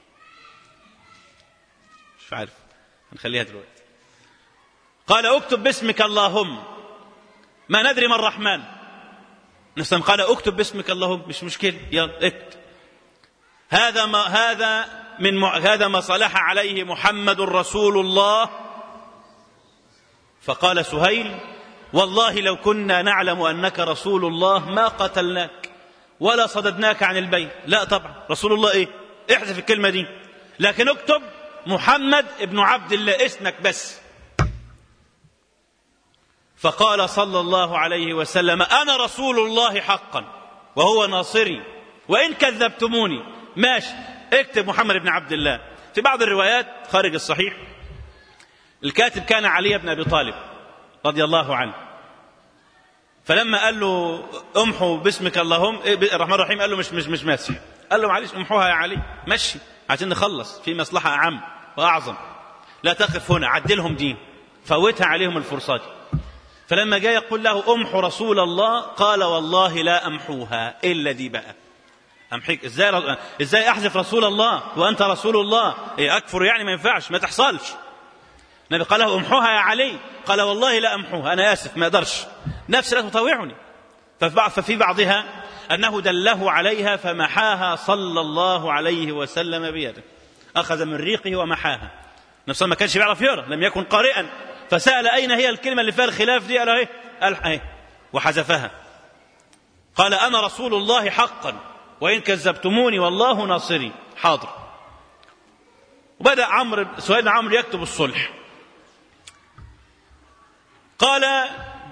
مش عارف هنخليها دلوقتي قال اكتب باسمك اللهم ما ندري ما الرحمن نفسهم قال اكتب باسمك اللهم مش مشكله يلا اكتب هذا ما هذا من م... هذا ما صلح عليه محمد رسول الله فقال سهيل والله لو كنا نعلم انك رسول الله ما قتلناك ولا صددناك عن البيت لا طبعا رسول الله ايه احذف الكلمه دي لكن اكتب محمد ابن عبد الله اسمك بس فقال صلى الله عليه وسلم انا رسول الله حقا وهو ناصري وان كذبتموني ماشي اكتب محمد بن عبد الله في بعض الروايات خارج الصحيح الكاتب كان علي بن ابي طالب رضي الله عنه فلما قال له امحوا باسمك اللهم إيه الرحمن الرحيم قال له مش مش مش ماشي قال له معلش امحوها يا علي مشي عشان نخلص في مصلحة أعم وأعظم لا تقف هنا عدلهم دين فوتها عليهم الفرصة دي فلما جاء يقول له امحو رسول الله قال والله لا امحوها الا دي بقى امحيك ازاي ازاي احذف رسول الله وانت رسول الله إيه اكفر يعني ما ينفعش ما تحصلش النبي قال له امحوها يا علي قال والله لا امحوها انا اسف ما اقدرش نفسي لا تطاوعني ففي بعضها انه دله عليها فمحاها صلى الله عليه وسلم بيده اخذ من ريقه ومحاها نفسه ما كانش بيعرف يقرا لم يكن قارئا فسال اين هي الكلمه اللي فيها الخلاف دي قال ايه قال ايه وحذفها قال انا رسول الله حقا وان كذبتموني والله ناصري حاضر وبدا عمرو سيدنا عمرو يكتب الصلح قال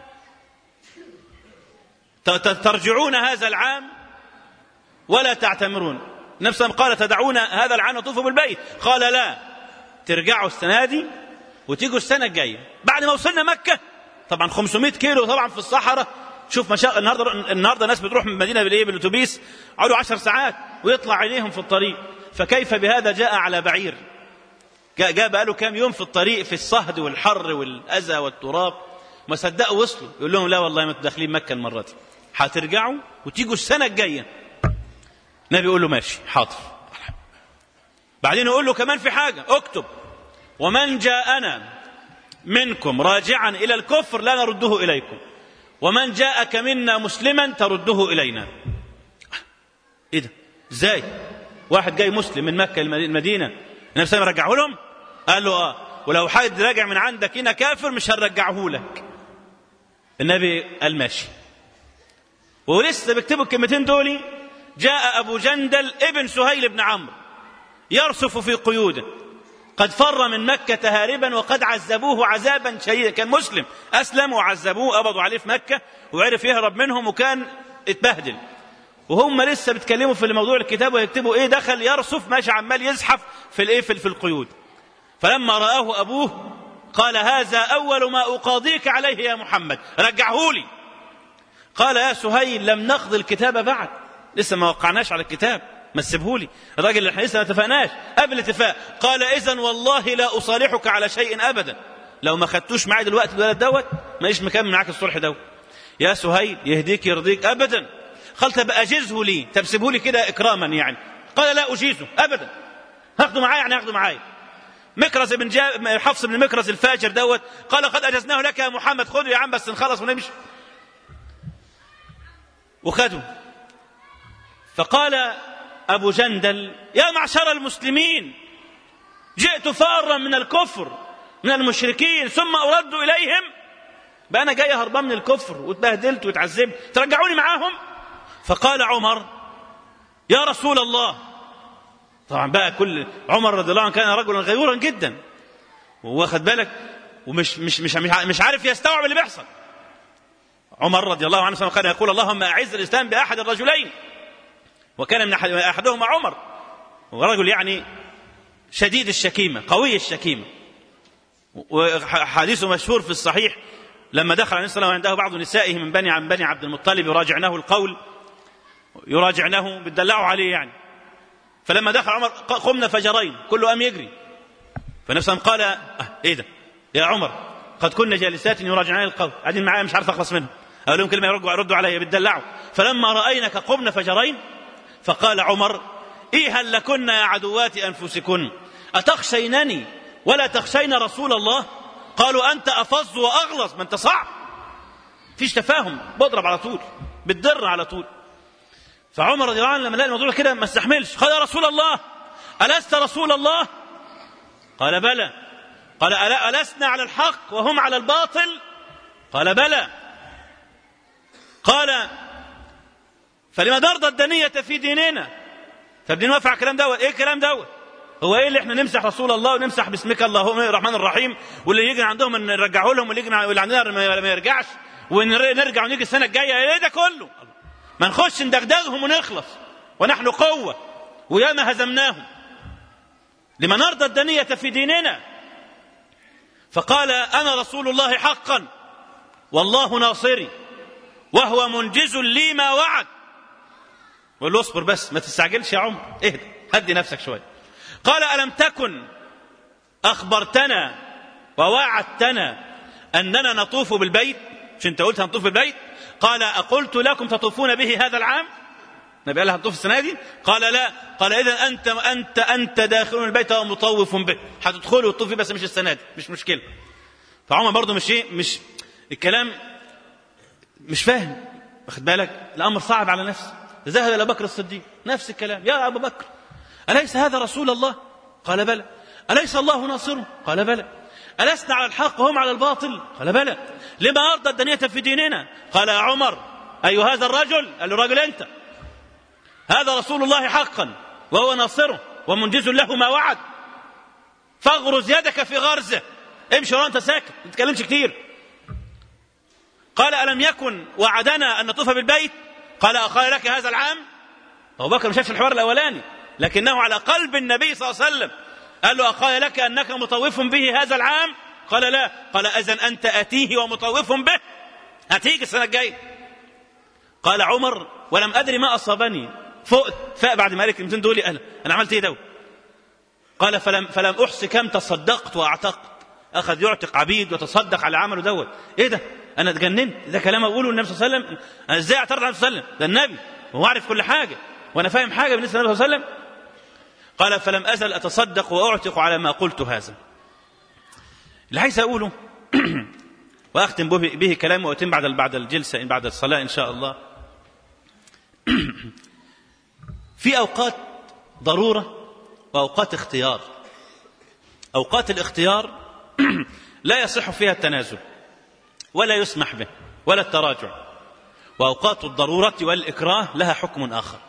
ترجعون هذا العام ولا تعتمرون نفسا قال تدعون هذا العام وتطوفوا بالبيت قال لا ترجعوا السنه دي وتيجوا السنه الجايه بعد ما وصلنا مكه طبعا 500 كيلو طبعا في الصحراء شوف مشا... النهارده النهارده ناس بتروح من المدينه بالايه بالاتوبيس قعدوا 10 ساعات ويطلع عينيهم في الطريق فكيف بهذا جاء على بعير جاء, جاء بقاله كام يوم في الطريق في الصهد والحر والاذى والتراب ما صدقوا وصلوا يقول لهم لا والله ما انتوا داخلين مكه المره دي هترجعوا وتيجوا السنه الجايه النبي يقول له ماشي حاضر بعدين يقول له كمان في حاجه اكتب ومن جاءنا منكم راجعا الى الكفر لا نرده اليكم ومن جاءك منا مسلما ترده الينا ايه ده ازاي واحد جاي مسلم من مكه المدينه النبي صلى الله عليه وسلم رجعه لهم قال له اه ولو حد راجع من عندك هنا كافر مش هنرجعه لك النبي قال ماشي ولسه بيكتبوا الكلمتين دول جاء ابو جندل ابن سهيل بن عمرو يرصف في قيوده قد فر من مكة هاربا وقد عذبوه عذابا شديدا كان مسلم أسلم وعذبوه قبضوا عليه في مكة وعرف يهرب منهم وكان اتبهدل وهم لسه بيتكلموا في موضوع الكتاب ويكتبوا ايه دخل يرصف ماشي عمال يزحف في الايه في القيود فلما رآه أبوه قال هذا أول ما أقاضيك عليه يا محمد رجعه لي قال يا سهيل لم نقضي الكتاب بعد لسه ما وقعناش على الكتاب ما تسيبهولي الراجل اللي احنا لسه ما اتفقناش قبل الاتفاق قال اذا والله لا اصالحك على شيء ابدا لو ما خدتوش معايا دلوقتي الولد دوت ماليش مكمل معاك الصلح دوت يا سهيل يهديك يرضيك ابدا قال طب اجزه لي طب سيبه لي كده اكراما يعني قال لا اجيزه ابدا هاخده معايا يعني هاخده معايا مكرز بن جاب حفص بن مكرز الفاجر دوت قال قد اجزناه لك يا محمد خذه يا عم بس نخلص ونمشي وخده فقال أبو جندل يا معشر المسلمين جئت فارا من الكفر من المشركين ثم أرد إليهم بقى أنا جاي هربان من الكفر واتبهدلت واتعذبت ترجعوني معاهم فقال عمر يا رسول الله طبعا بقى كل عمر رضي الله عنه كان رجلا غيورا جدا واخد بالك ومش مش مش مش عارف يستوعب اللي بيحصل عمر رضي الله عنه كان يقول اللهم اعز الاسلام باحد الرجلين وكان من أحد أحدهما عمر ورجل يعني شديد الشكيمة قوي الشكيمة وحديثه مشهور في الصحيح لما دخل عليه الصلاة عنده بعض نسائه من بني عن بني عبد المطلب يراجعنه القول يراجعنه بتدلعوا عليه يعني فلما دخل عمر قمنا فجرين كله قام يجري فنفسه قال أه ايه ده يا عمر قد كنا جالسات يراجعان القول قاعدين معايا مش عارف اخلص منهم اقول لهم كلمه يردوا يردوا علي بتدلعوا فلما راينك قمنا فجرين فقال عمر إيه هل لكن يا عدوات أنفسكن أتخشينني ولا تخشين رسول الله قالوا أنت أفظ وأغلظ ما أنت صعب فيش تفاهم بضرب على طول بتضر على طول فعمر رضي الله عنه لما لقى الموضوع كده ما استحملش قال يا رسول الله ألست رسول الله قال بلى قال ألا ألسنا على الحق وهم على الباطل قال بلى قال فلما نرضى الدنية في ديننا فبدين نوافق على الكلام دوت ايه الكلام دوت هو ايه اللي احنا نمسح رسول الله ونمسح باسمك اللهم الرحمن الرحيم واللي يجي عندهم نرجعه لهم واللي يجي واللي عندنا ما يرجعش ونرجع ونيجي السنه الجايه ايه ده كله ما نخش ندغدغهم ونخلص ونحن قوه وياما هزمناهم لما نرضى الدنية في ديننا فقال انا رسول الله حقا والله ناصري وهو منجز لي ما وعد بقول له اصبر بس ما تستعجلش يا عمر اهدى هدي نفسك شويه قال ألم تكن أخبرتنا ووعدتنا أننا نطوف بالبيت مش أنت قلت هنطوف بالبيت قال أقلت لكم تطوفون به هذا العام النبي قال هتطوف السنة دي قال لا قال إذا أنت أنت أنت داخل البيت ومطوف به هتدخلوا وتطوفي بس مش السنة دي مش مشكلة فعمر برضه مش ايه مش الكلام مش فاهم واخد بالك الامر صعب على نفسه ذهب الى بكر الصديق نفس الكلام يا ابو بكر اليس هذا رسول الله قال بلى اليس الله ناصره قال بلى ألسنا على الحق وهم على الباطل قال بلى لما أرضى الدنيا في ديننا قال يا عمر أي هذا الرجل قال له راجل أنت هذا رسول الله حقا وهو ناصره ومنجز له ما وعد فاغرز يدك في غرزه امشي وانت ساكت ما تتكلمش كتير قال ألم يكن وعدنا أن نطوف بالبيت قال أقال لك هذا العام أبو بكر ما شافش الحوار الأولاني لكنه على قلب النبي صلى الله عليه وسلم قال له أقال لك أنك مطوف به هذا العام قال لا قال أذن أنت أتيه ومطوف به هتيجي السنة الجاية قال عمر ولم أدري ما أصابني فقت فاق بعد ما قال الكلمتين دول قال أنا عملت إيه دول قال فلم, فلم أحص كم تصدقت وأعتقت أخذ يعتق عبيد وتصدق على عمله دوت إيه ده أنا اتجننت ده كلام أقوله النبي صلى الله عليه وسلم أنا إزاي أعترض على النبي صلى الله عليه وسلم ده النبي وهو عارف كل حاجة وأنا فاهم حاجة بالنسبة للنبي صلى الله عليه وسلم قال فلم أزل أتصدق وأعتق على ما قلت هذا اللي عايز أقوله وأختم به, به كلامي وأتم بعد بعد الجلسة بعد الصلاة إن شاء الله في أوقات ضرورة وأوقات اختيار أوقات الاختيار لا يصح فيها التنازل ولا يسمح به ولا التراجع وأوقات الضرورة والإكراه لها حكم آخر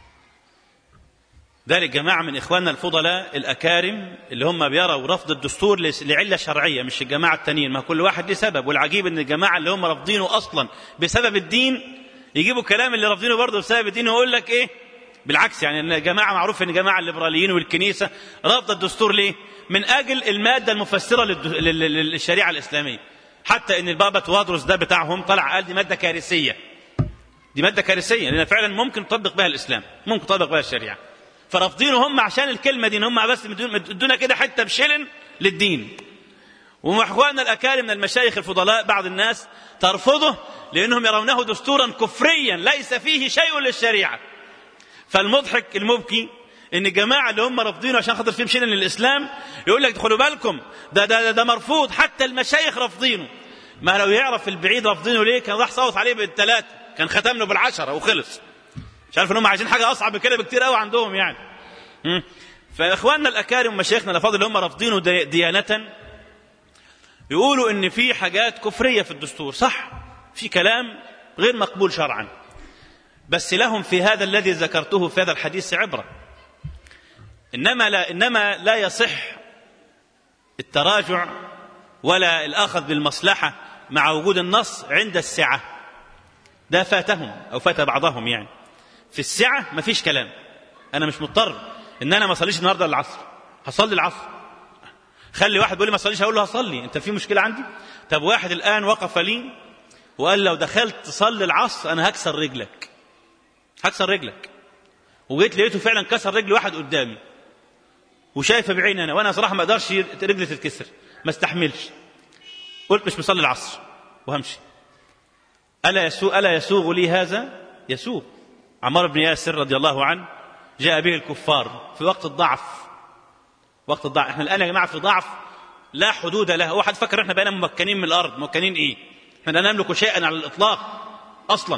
ذلك جماعة من إخواننا الفضلاء الأكارم اللي هم بيروا رفض الدستور لعلة شرعية مش الجماعة التانيين ما كل واحد له سبب والعجيب أن الجماعة اللي هم رافضينه أصلا بسبب الدين يجيبوا كلام اللي رافضينه برضه بسبب الدين ويقول لك إيه بالعكس يعني ان جماعه معروف ان جماعه الليبراليين والكنيسه رافضه الدستور ليه؟ من اجل الماده المفسره للشريعه الاسلاميه. حتى ان البابا توادرس ده بتاعهم طلع قال دي ماده كارثيه. دي ماده كارثيه لان فعلا ممكن تطبق بها الاسلام، ممكن تطبق بها الشريعه. فرافضينه هم عشان الكلمه دي ان هم بس مدونا كده حته بشلن للدين. واخواننا الاكارم من المشايخ الفضلاء بعض الناس ترفضه لانهم يرونه دستورا كفريا ليس فيه شيء للشريعه. فالمضحك المبكي ان الجماعه اللي هم رافضينه عشان خاطر فيهم شيء للاسلام يقول لك خدوا بالكم ده, ده ده ده مرفوض حتى المشايخ رافضينه ما لو يعرف البعيد رافضينه ليه كان راح صوت عليه بالثلاثه كان ختم له بالعشره وخلص مش عارف ان هم عايزين حاجه اصعب من كده بكتير قوي عندهم يعني فاخواننا الاكارم ومشايخنا الافاضل اللي هم رافضينه ديانه يقولوا ان في حاجات كفريه في الدستور صح في كلام غير مقبول شرعا بس لهم في هذا الذي ذكرته في هذا الحديث عبرة إنما لا, إنما لا يصح التراجع ولا الأخذ بالمصلحة مع وجود النص عند السعة ده فاتهم أو فات بعضهم يعني في السعة ما فيش كلام أنا مش مضطر إن أنا ما أصليش النهاردة العصر هصلي العصر خلي واحد بيقول لي ما أصليش هقول له هصلي أنت في مشكلة عندي طب واحد الآن وقف لي وقال لو دخلت تصلي العصر أنا هكسر رجلك هكسر رجلك وجيت لقيته فعلا كسر رجل واحد قدامي وشايفه بعيني انا وانا صراحه ما اقدرش رجلي تتكسر ما استحملش قلت مش مصلي العصر وهمشي الا يسوء الا يسوغ لي هذا يسوغ عمار بن ياسر رضي الله عنه جاء به الكفار في وقت الضعف وقت الضعف احنا الان يا جماعه في ضعف لا حدود له هو حد فكر احنا بقينا ممكنين من الارض ممكنين ايه احنا لا نملك شيئا على الاطلاق اصلا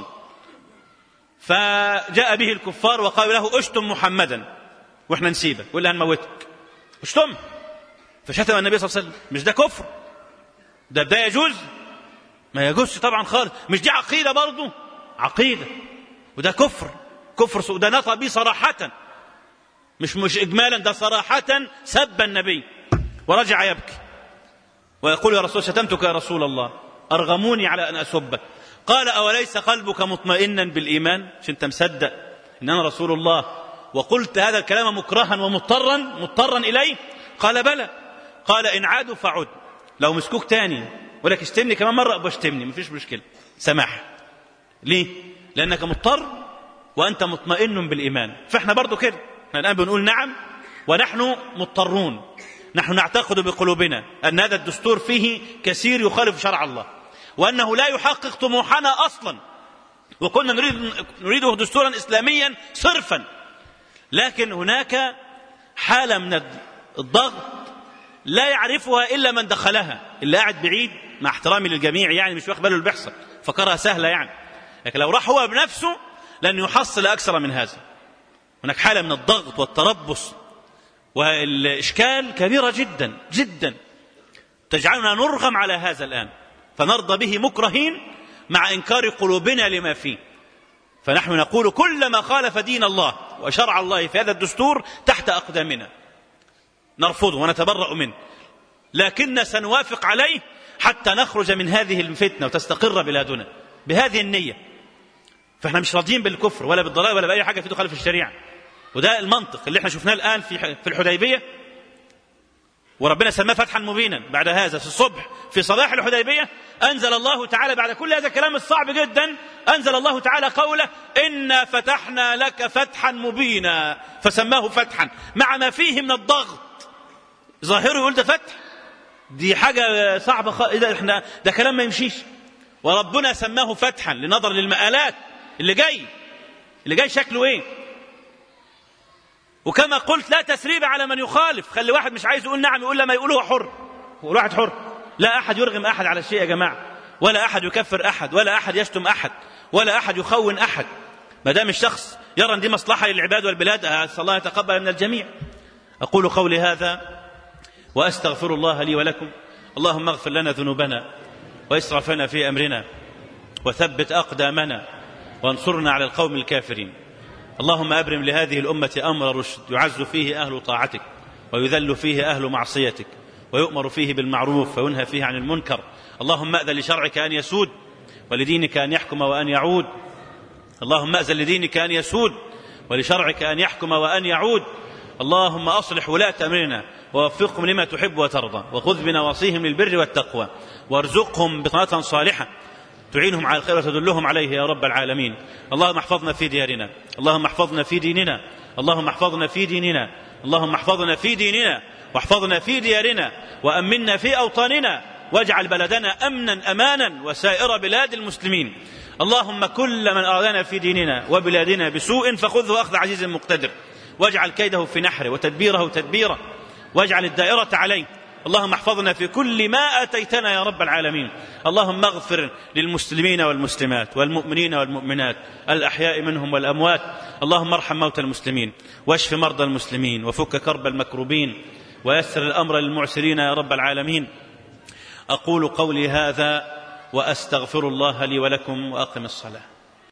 فجاء به الكفار وقالوا له اشتم محمدا واحنا نسيبك ولا هنموتك اشتم فشتم النبي صلى الله عليه وسلم مش ده كفر ده ده يجوز ما يجوزش طبعا خالص مش دي عقيده برضه عقيده وده كفر كفر وده نطق به صراحه مش مش اجمالا ده صراحه سب النبي ورجع يبكي ويقول يا رسول شتمتك يا رسول الله ارغموني على ان اسبك قال أوليس قلبك مطمئنا بالإيمان مش أنت مصدق إن أنا رسول الله وقلت هذا الكلام مكرها ومضطرا مضطرا إليه قال بلى قال إن عادوا فعد لو مسكوك تاني ولك اشتمني كمان مرة أبقى اشتمني مفيش مشكلة سماح ليه لأنك مضطر وأنت مطمئن بالإيمان فإحنا برضو كده احنا الآن بنقول نعم ونحن مضطرون نحن نعتقد بقلوبنا أن هذا الدستور فيه كثير يخالف شرع الله وأنه لا يحقق طموحنا أصلا وكنا نريد نريده دستورا إسلاميا صرفا لكن هناك حالة من الضغط لا يعرفها إلا من دخلها اللي قاعد بعيد مع احترامي للجميع يعني مش واخد باله اللي بيحصل فكرها سهلة يعني لكن لو راح هو بنفسه لن يحصل أكثر من هذا هناك حالة من الضغط والتربص والإشكال كبيرة جدا جدا تجعلنا نرغم على هذا الآن فنرضى به مكرهين مع إنكار قلوبنا لما فيه فنحن نقول كل ما خالف دين الله وشرع الله في هذا الدستور تحت أقدامنا نرفضه ونتبرأ منه لكن سنوافق عليه حتى نخرج من هذه الفتنة وتستقر بلادنا بهذه النية فاحنا مش راضيين بالكفر ولا بالضلال ولا بأي حاجة في تخالف الشريعة وده المنطق اللي احنا شفناه الآن في في الحديبية وربنا سماه فتحا مبينا بعد هذا في الصبح في صباح الحديبية أنزل الله تعالى بعد كل هذا الكلام الصعب جدا أنزل الله تعالى قوله إنا فتحنا لك فتحا مبينا فسماه فتحا مع ما فيه من الضغط ظاهره يقول ده فتح دي حاجة صعبة خ... ده احنا ده كلام ما يمشيش وربنا سماه فتحا لنظر للمآلات اللي جاي اللي جاي شكله ايه وكما قلت لا تسريب على من يخالف خلي واحد مش عايز يقول نعم يقول لما يقول هو حر هو واحد حر لا احد يرغم احد على الشيء يا جماعه ولا احد يكفر احد ولا احد يشتم احد ولا احد يخون احد ما دام الشخص يرى ان دي مصلحه للعباد والبلاد اسال الله يتقبل من الجميع اقول قولي هذا واستغفر الله لي ولكم اللهم اغفر لنا ذنوبنا واسرافنا في امرنا وثبت اقدامنا وانصرنا على القوم الكافرين اللهم ابرم لهذه الامه امر رشد يعز فيه اهل طاعتك ويذل فيه اهل معصيتك ويؤمر فيه بالمعروف وينهى فيه عن المنكر اللهم اذن لشرعك ان يسود ولدينك ان يحكم وان يعود اللهم اذن لدينك ان يسود ولشرعك ان يحكم وان يعود اللهم اصلح ولاه امرنا ووفقهم لما تحب وترضى وخذ بنواصيهم للبر والتقوى وارزقهم بطانه صالحه تعينهم على الخير وتدلهم عليه يا رب العالمين اللهم احفظنا في ديارنا اللهم احفظنا في ديننا اللهم احفظنا في ديننا اللهم احفظنا في ديننا واحفظنا في ديارنا وامنا في اوطاننا واجعل بلدنا امنا امانا وسائر بلاد المسلمين اللهم كل من ارادنا في ديننا وبلادنا بسوء فخذه اخذ عزيز مقتدر واجعل كيده في نحره وتدبيره تدبيرا واجعل الدائره عليه اللهم احفظنا في كل ما اتيتنا يا رب العالمين اللهم اغفر للمسلمين والمسلمات والمؤمنين والمؤمنات الاحياء منهم والاموات اللهم ارحم موتى المسلمين واشف مرضى المسلمين وفك كرب المكروبين ويسر الامر للمعسرين يا رب العالمين اقول قولي هذا واستغفر الله لي ولكم واقم الصلاه